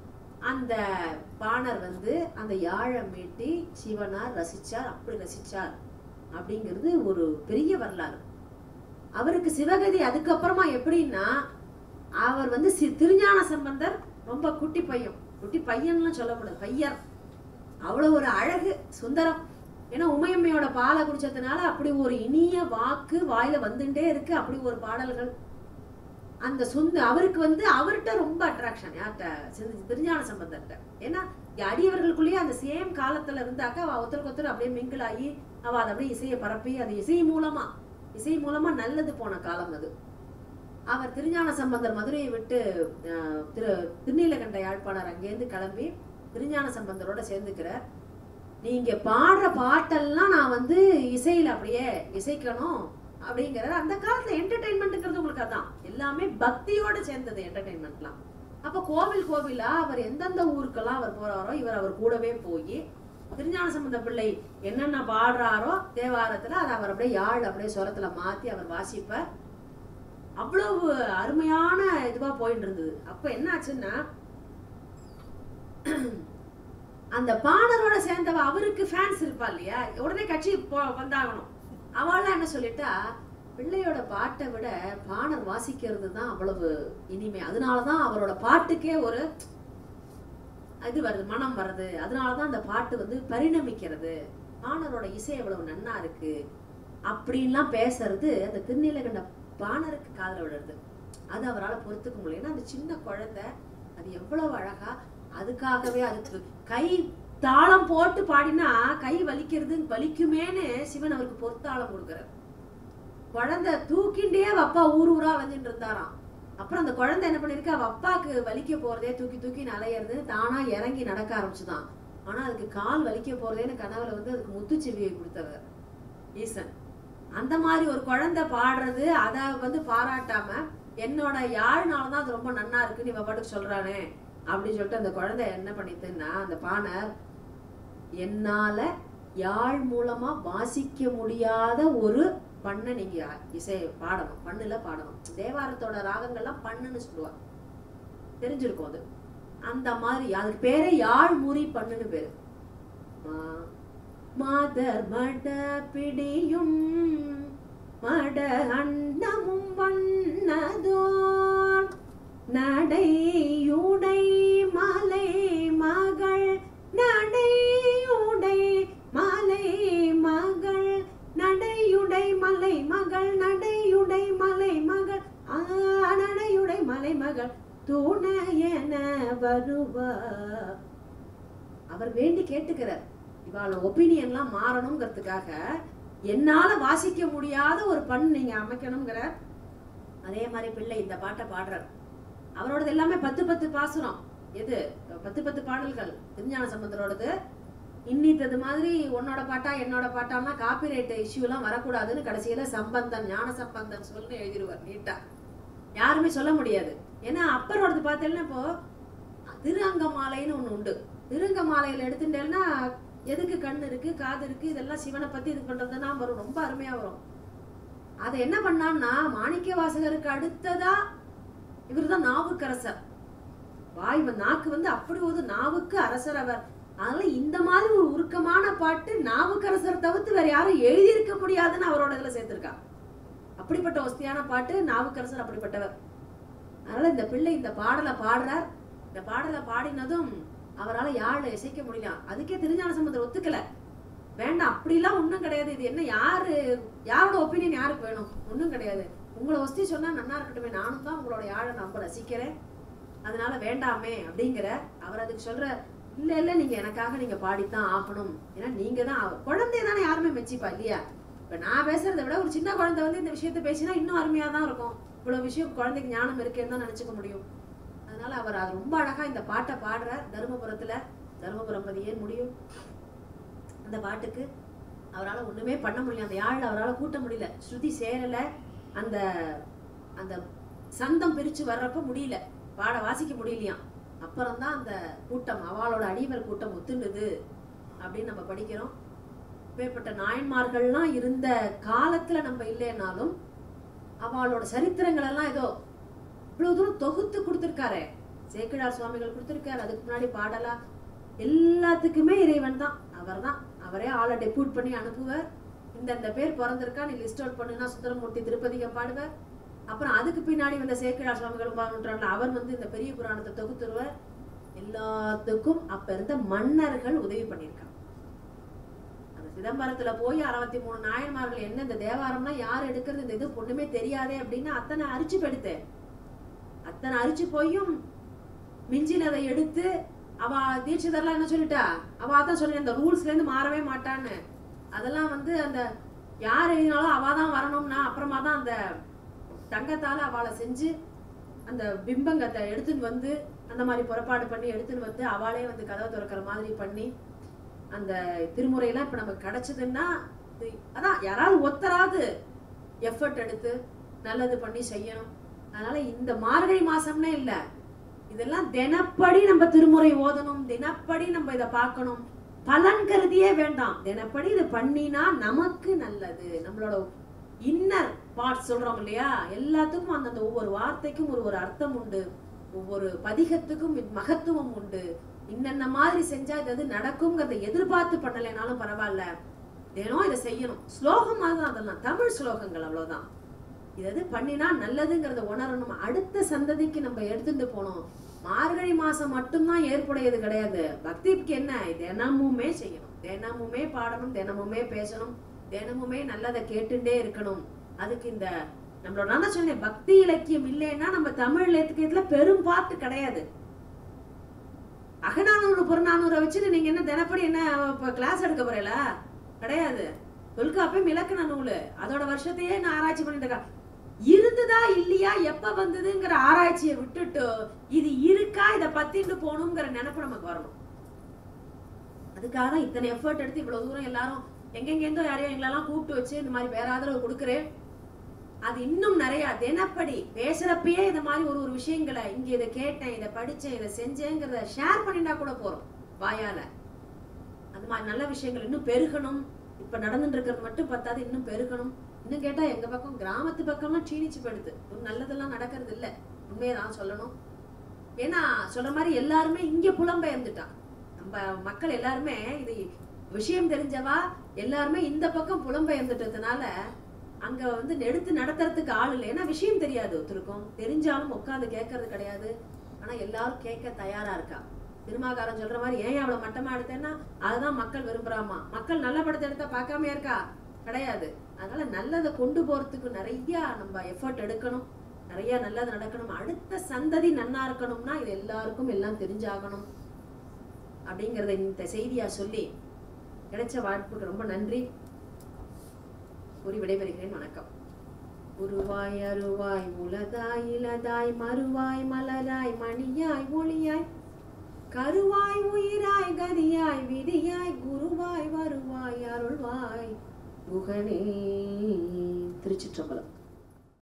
அந்த பாணர் வந்து அந்த யாழை மீட்டி சிவனார் ரசிச்சார் அப்படி ரசிச்சார் அப்படிங்கிறது ஒரு பெரிய வரலாறு அவருக்கு சிவகதி அதுக்கப்புறமா எப்படின்னா அவர் வந்து சி- திருஞான சம்பந்தர் ரொம்ப குட்டி பையன் குட்டி பையன்லாம் சொல்லக்கூடாது பையர் அவ்வளவு ஒரு அழகு சுந்தரம் ஏன்னா உமையம்மையோட பாலை குடிச்சதுனால அப்படி ஒரு இனிய வாக்கு வாயில வந்துட்டே இருக்கு அப்படி ஒரு பாடல்கள் அந்த சொந்த அவருக்கு வந்து அவர்கிட்ட ரொம்ப அட்ராக்ஷன் யார்கிட்ட சிந்த- திருஞான சம்பந்தர்கிட்ட ஏன்னா இங்க அடியவர்களுக்குள்ளேயே அந்த சேம் காலத்துல இருந்தாக்க அவ ஒருத்தருக்கு ஒருத்தர் அப்படியே மிங்கிள் ஆகி அவ அதை அப்படியே இசையை பரப்பி அது இசை மூலமா இசை மூலமா நல்லது போன காலம் அது அவர் திருஞான சம்பந்தர் மதுரையை விட்டு அஹ், திரு திருநீலகண்ட யாழ்ப்பாணர் அங்கேருந்து கிளம்பி திருஞான சம்பந்தரோட சேர்ந்துக்கிறார் நீங்க பாடுற பாட்டெல்லாம் நான் வந்து இசையில அப்படியே இசைக்கணும் அப்படிங்கிற அந்த காலத்துல என்டர்டைன்மெண்ட்ங்கிறது உங்களுக்கு அதான் எல்லாமே பக்தியோட சேர்ந்தது என்டர்டைன்மெண்ட்லாம் அப்ப கோவில் கோவிலா அவர் எந்தெந்த ஊருக்கெல்லாம் அவர் போறாரோ இவர் அவர் கூடவே போய் திருஞான சம்பந்த பிள்ளை என்னென்ன பாடுறாரோ தேவாரத்துல அதை அவர் அப்படியே யாழ் அப்படியே சுரத்துல மாத்தி அவர் வாசிப்பார் அவ்வளவு அருமையான இதுவா போயிட்டு இருந்தது அப்ப என்ன ஆச்சுன்னா அந்த பாணரோட சேர்ந்தவ அவருக்கு ஃபேன்ஸ் இருப்பா இல்லையா உடனே கட்சி போ- வந்தாகணும் அவள்லாம் என்ன சொல்லிட்டா பிள்ளையோட பாட்டை விட பாணர் வாசிக்கிறது தான் அவ்வளவு இனிமை அதனாலதான் அவரோட பாட்டுக்கே ஒரு இது வருது மனம் வருது அதனாலதான் அந்த பாட்டு வந்து பரிணமிக்கிறது பாணரோட இசை எவ்வளவு நன்னா இருக்கு அப்படின்லாம் பேசுறது அந்த திருநீலகண்ட பாணருக்கு காதுல விழுறது அது அவரால் பொறுத்துக்க முடியல ஏன்னா அந்த சின்ன குழந்தை அது எவ்வளவு அழகா அதுக்காகவே அதுக்கு கை தாளம் போட்டு பாடினா கை வலிக்கிறது வலிக்குமேன்னு சிவன் அவருக்கு பொறுத்தாளம் கொடுக்குறார் குழந்தை தூக்கிண்டே அவ அப்பா ஊர் ஊரா அலைஞ்சிட்டு இருந்தாராம் அப்புறம் அந்த குழந்தை என்ன பண்ணிருக்கு அவ அப்பாக்கு வலிக்க போறதே தூக்கி தூக்கி அலையிறது தானா இறங்கி நடக்க ஆரம்பிச்சுதான் ஆனா அதுக்கு கால் வலிக்க போறதேன்னு கனவுல வந்து அதுக்கு முத்துச்செவியை கொடுத்தவர் ஈசன் அந்த மாதிரி ஒரு குழந்தை பாடுறது அதை வந்து பாராட்டாம என்னோட யாழ்னால தான் அது ரொம்ப நன்னா இருக்குன்னு இவ பாட்டுக்கு சொல்றானே அப்படின்னு சொல்லிட்டு அந்த குழந்தை என்ன பண்ணிட்டுன்னா அந்த பாணர் என்னால யாழ் மூலமா வாசிக்க முடியாத ஒரு பண்ணை நீங்க இசை பாடணும் பண்ணுல பாடணும் தேவாரத்தோட ராகங்கள்லாம் பண்ணுன்னு சொல்லுவா தெரிஞ்சிருக்கும் அது அந்த மாதிரி அதுக்கு பேரே யாழ் முறி பண்ணுன்னு பேரு மா- மாதர் மட பிடியும் மட அன்னமும் வண்ணதோர் நடையுடை மலை மகள் நடையுடை மலை மகள் நடையுடை மலை மகள் நடையுடை மலை மகள் ஆ நடையுடை மலை மகள் துணையென வருவா அவர் வேண்டி கேட்டுக்கிறார் இவாள ஒப்பீனியன்லாம் மாறணுங்கிறதுக்காக என்னால வாசிக்க முடியாத ஒரு பண் நீங்க அமைக்கணுங்கிற அதே மாதிரி பிள்ளை இந்த பாட்டை பாடுறார் அவரோடது எல்லாமே பத்து பத்து பாசுரம் எது பத்து பத்து பாடல்கள் திருஞான சம்பந்தரோடது இன்னித்தது மாதிரி உன்னோட பாட்டா என்னோட பாட்டான்னா காப்பிரைட் இஷ்யூலாம் வரக்கூடாதுன்னு கடைசியில சம்பந்தன் ஞான சம்பந்தன் சொல்லி எழுதிருவார் நீட்டா யாருமே சொல்ல முடியாது ஏன்னா அப்பரோடது பார்த்தேன்னா இப்போ திருஅங்க மாலைன்னு ஒண்ணு உண்டு திருங்க மாலையில எடுத்துட்டேன்னா எதுக்கு கண் இருக்கு காது இருக்கு இதெல்லாம் சிவனை பத்தி இது பண்றதுன்னா வரும் ரொம்ப அருமையா வரும் அதை என்ன பண்ணான்னா மாணிக்க வாசகருக்கு அடுத்ததா இவர்தான் நாவுக்கரசர் வாய் வ- நாக்கு வந்து அப்படி ஒரு நாவுக்கு அரசர் அவர் அதனால இந்த மாதிரி ஒரு உருக்கமான பாட்டு நாவுக்கரசர் தவிர்த்து வேற யாரும் எழுதியிருக்க முடியாதுன்னு அவரோட இதுல சேர்த்திருக்கா அப்படிப்பட்ட ஒஸ்தியான பாட்டு நாவுக்கரசர் அப்படிப்பட்டவர் அதனால இந்த பிள்ளை இந்த பாடலை பாடுறார் இந்த பாடலை பாடினதும் அவரால் யாழை இசைக்க முடியல அதுக்கே திருஞான சம்பந்தர் ஒத்துக்கல வேண்டாம் அப்படிலாம் ஒண்ணும் கிடையாது இது என்ன யாரு யாரோட ஒப்பீனியன் யாருக்கு வேணும் ஒண்ணும் கிடையாது உங்களை ஒஸ்தி சொன்னா நன்னா இருக்கட்டுமே நானும் தான் உங்களோட யாழை ரொம்ப ரசிக்கிறேன் அதனால வேண்டாமே அப்படிங்கிற அவர் அதுக்கு சொல்ற இல்ல இல்ல நீங்க எனக்காக நீங்க பாடித்தான் ஆகணும் ஏன்னா நீங்க தான் குழந்தைய தானே யாருமே மெச்சிப்பா இல்லையா இப்ப நான் பேசுறதை விட ஒரு சின்ன குழந்தை வந்து இந்த விஷயத்த பேசினா இன்னும் அருமையா தான் இருக்கும் இவ்வளவு விஷயம் குழந்தைக்கு ஞானம் இருக்கேன்னு தான் நினைச்சுக்க முடியும் அதனால அவர் அது ரொம்ப அழகா இந்த பாட்டை பாடுறார் தருமபுரத்துல தருமபுரம் பதி ஏன் முடியும் அந்த பாட்டுக்கு அவரால் ஒண்ணுமே பண்ண முடியல அந்த யாழில் அவரால் கூட்ட முடியல ஸ்ருதி சேரல அந்த அந்த சந்தம் பிரிச்சு வர்றப்ப முடியல பாட வாசிக்க முடியலையாம் அப்புறம்தான் அந்த கூட்டம் அவளோட அடிவர் கூட்டம் ஒத்துண்டுது அப்படின்னு நம்ம படிக்கிறோம் இப்பேற்பட்ட நாயன்மார்கள்லாம் இருந்த காலத்துல நம்ம இல்லைனாலும் அவளோட சரித்திரங்கள் எல்லாம் ஏதோ இவ்வளவு தூரம் தொகுத்து கொடுத்துருக்காரே சேக்கிழார் சுவாமிகள் கொடுத்திருக்காரு அதுக்கு முன்னாடி பாடலா எல்லாத்துக்குமே இறைவன் தான் அவர் தான் அவரே ஆளை டெப்யூட் பண்ணி அனுப்புவார் இந்தந்த பேர் பிறந்திருக்கா நீ லிஸ்ட் அவுட் பண்ணுனா சுந்தரமூர்த்தி திருப்பதிகம் பாடுவார் அப்புறம் அதுக்கு பின்னாடி வந்த சேக்கிழார் சுவாமிகள் பாடுன்றாங்க அவர் வந்து இந்த பெரிய புராணத்தை தொகுத்துருவார் எல்லாத்துக்கும் அப்ப இருந்த மன்னர்கள் உதவி பண்ணியிருக்காங்க அந்த சிதம்பரத்துல போய் அறுபத்தி மூணு நாயன்மார்கள் என்ன இந்த தேவாரம்னா யார் எடுக்கிறது இந்த இது பொண்ணுமே தெரியாதே அப்படின்னு அத்தனை அரிச்சு படுத்தேன் அத்தனை அரிச்சு போயும் மிஞ்சினதை எடுத்து அவ தீட்சிதர்லாம் என்ன சொல்லிட்டா அவ அதான் சொல்லி அந்த ரூல்ஸ்ல இருந்து மாறவே மாட்டான்னு அதெல்லாம் வந்து அந்த யார் எழுதினாலும் அவ தான் வரணும்னா அப்புறமா தான் அந்த தங்கத்தால அவளை செஞ்சு அந்த பிம்பங்கத்தை எடுத்துன்னு வந்து அந்த மாதிரி புறப்பாடு பண்ணி எடுத்துன்னு வந்து அவளே வந்து கதவை திறக்கிற மாதிரி பண்ணி அந்த திருமுறையெல்லாம் இப்ப நமக்கு கிடைச்சதுன்னா இது- அதான் யாராவது ஒத்தராவது எஃபர்ட் எடுத்து நல்லது பண்ணி செய்யணும் அதனால இந்த மார்கழி மாசம்னே இல்ல இதெல்லாம் தினப்படி நம்ம திருமுறை ஓதணும் தினப்படி நம்ம இதை பார்க்கணும் பலன் கருதியே வேண்டாம் தினப்படி இது பண்ணினா நமக்கு நல்லது நம்மளோட இன்னர் பார்ட் சொல்றோம் இல்லையா எல்லாத்துக்கும் அந்தந்த ஒவ்வொரு வார்த்தைக்கும் ஒரு ஒரு அர்த்தம் உண்டு ஒவ்வொரு பதிகத்துக்கும் மகத்துவம் உண்டு இன்னென்ன மாதிரி செஞ்சா இது அது நடக்குங்கிறத எதிர்பார்த்து பண்ணலைனாலும் பரவாயில்ல தினம் இதை செய்யணும் ஸ்லோகம் தான் அதெல்லாம் தமிழ் ஸ்லோகங்கள் அவ்வளவுதான் இது எது பண்ணினா நல்லதுங்கிறத உணரணும் அடுத்த சந்ததிக்கு நம்ம எடுத்துட்டு போகணும் மார்கழி மாசம் மட்டும்தான் ஏற்புடையது கிடையாது பக்திக்கு என்ன தினமுமே செய்யணும் தினமுமே பாடணும் தினமுமே பேசணும் தினமுமே நல்லதை கேட்டுட்டே இருக்கணும் அதுக்கு இந்த நம்மளோட நான் தான் சொன்னேன் பக்தி இலக்கியம் இல்லைன்னா நம்ம தமிழ் இலக்கியத்துல பெரும் பாட்டு கிடையாது அகநானூறு புறநானூரை வச்சுட்டு நீங்க என்ன தினப்படி என்ன இப்ப கிளாஸ் எடுக்க போறீங்களா கிடையாது தொல்காப்பியம் இலக்கண நூலு அதோட வருஷத்தையே நான் ஆராய்ச்சி பண்ணிட்டு இருக்கேன் இருந்ததா இல்லையா எப்ப வந்ததுங்கிற ஆராய்ச்சியை விட்டுட்டு இது இருக்கா இத பத்திட்டு போகணுங்கிற நினைப்பு நமக்கு வரணும் அதுக்காக தான் இத்தனை எஃபர்ட் எடுத்து இவ்வளவு தூரம் எல்லாரும் எங்கெங்கேருந்தோ யாரையோ எங்களெல்லாம் கூப்பிட்டு வச்சு இந்த மாதிரி வேற ஆதரவு கொடுக்குறேன் அது இன்னும் நிறைய தினப்படி பேசுறப்பயே இந்த மாதிரி ஒரு ஒரு விஷயங்களை இங்க இதை கேட்டேன் இதை படிச்சேன் இதை செஞ்சேங்கிறத ஷேர் பண்ணிட்டா கூட போறோம் வாயால அந்த மாதிரி நல்ல விஷயங்கள் இன்னும் பெருகணும் இப்ப நடந்துட்டு இருக்கிறது மட்டும் பத்தாது இன்னும் பெருகணும் இன்னும் கேட்டா எங்க பக்கம் கிராமத்து பக்கம்லாம் சீனிச்சு போயிடுது ஒரு நல்லதெல்லாம் நடக்கிறது இல்ல உண்மையதான் சொல்லணும் ஏன்னா சொல்ற மாதிரி எல்லாருமே இங்க புலம்பெயர்ந்துட்டா நம்ம மக்கள் எல்லாருமே இது விஷயம் தெரிஞ்சவா எல்லாருமே இந்த பக்கம் புலம்பெயர்ந்துட்டதுனால அங்க வந்து எடுத்து நடத்துறதுக்கு ஆள் இல்லை ஏன்னா விஷயம் தெரியாது ஒருத்தருக்கும் தெரிஞ்சாலும் உட்காந்து கேட்கறது கிடையாது ஆனா எல்லாரும் கேட்க தயாரா இருக்கா சினிமாக்காரன் சொல்ற மாதிரி ஏன் அவ்வளவு மட்டமா எடுத்தேன்னா அதுதான் மக்கள் விரும்புறாமா மக்கள் நல்ல படத்தை எடுத்தா பார்க்காம இருக்கா கிடையாது அதனால நல்லதை கொண்டு போறதுக்கு நிறைய நம்ம எஃபர்ட் எடுக்கணும் நிறைய நல்லது நடக்கணும் அடுத்த சந்ததி நன்னா இருக்கணும்னா இது எல்லாருக்கும் எல்லாம் தெரிஞ்சாகணும் அப்படிங்கறத இந்த செய்தியா சொல்லி கிடைச்ச வாய்ப்புக்கு ரொம்ப நன்றி கூறி விடைபெறுகிறேன் வணக்கம் உருவாய் அருவாய் உலதாய் இலதாய் மறுவாய் மலராய் மணியாய் ஒளியாய் கருவாய் உயிராய் கதியாய் விதியாய் குருவாய் வருவாய் அருள்வாய் குகனே திருச்சிற்றம்பலம்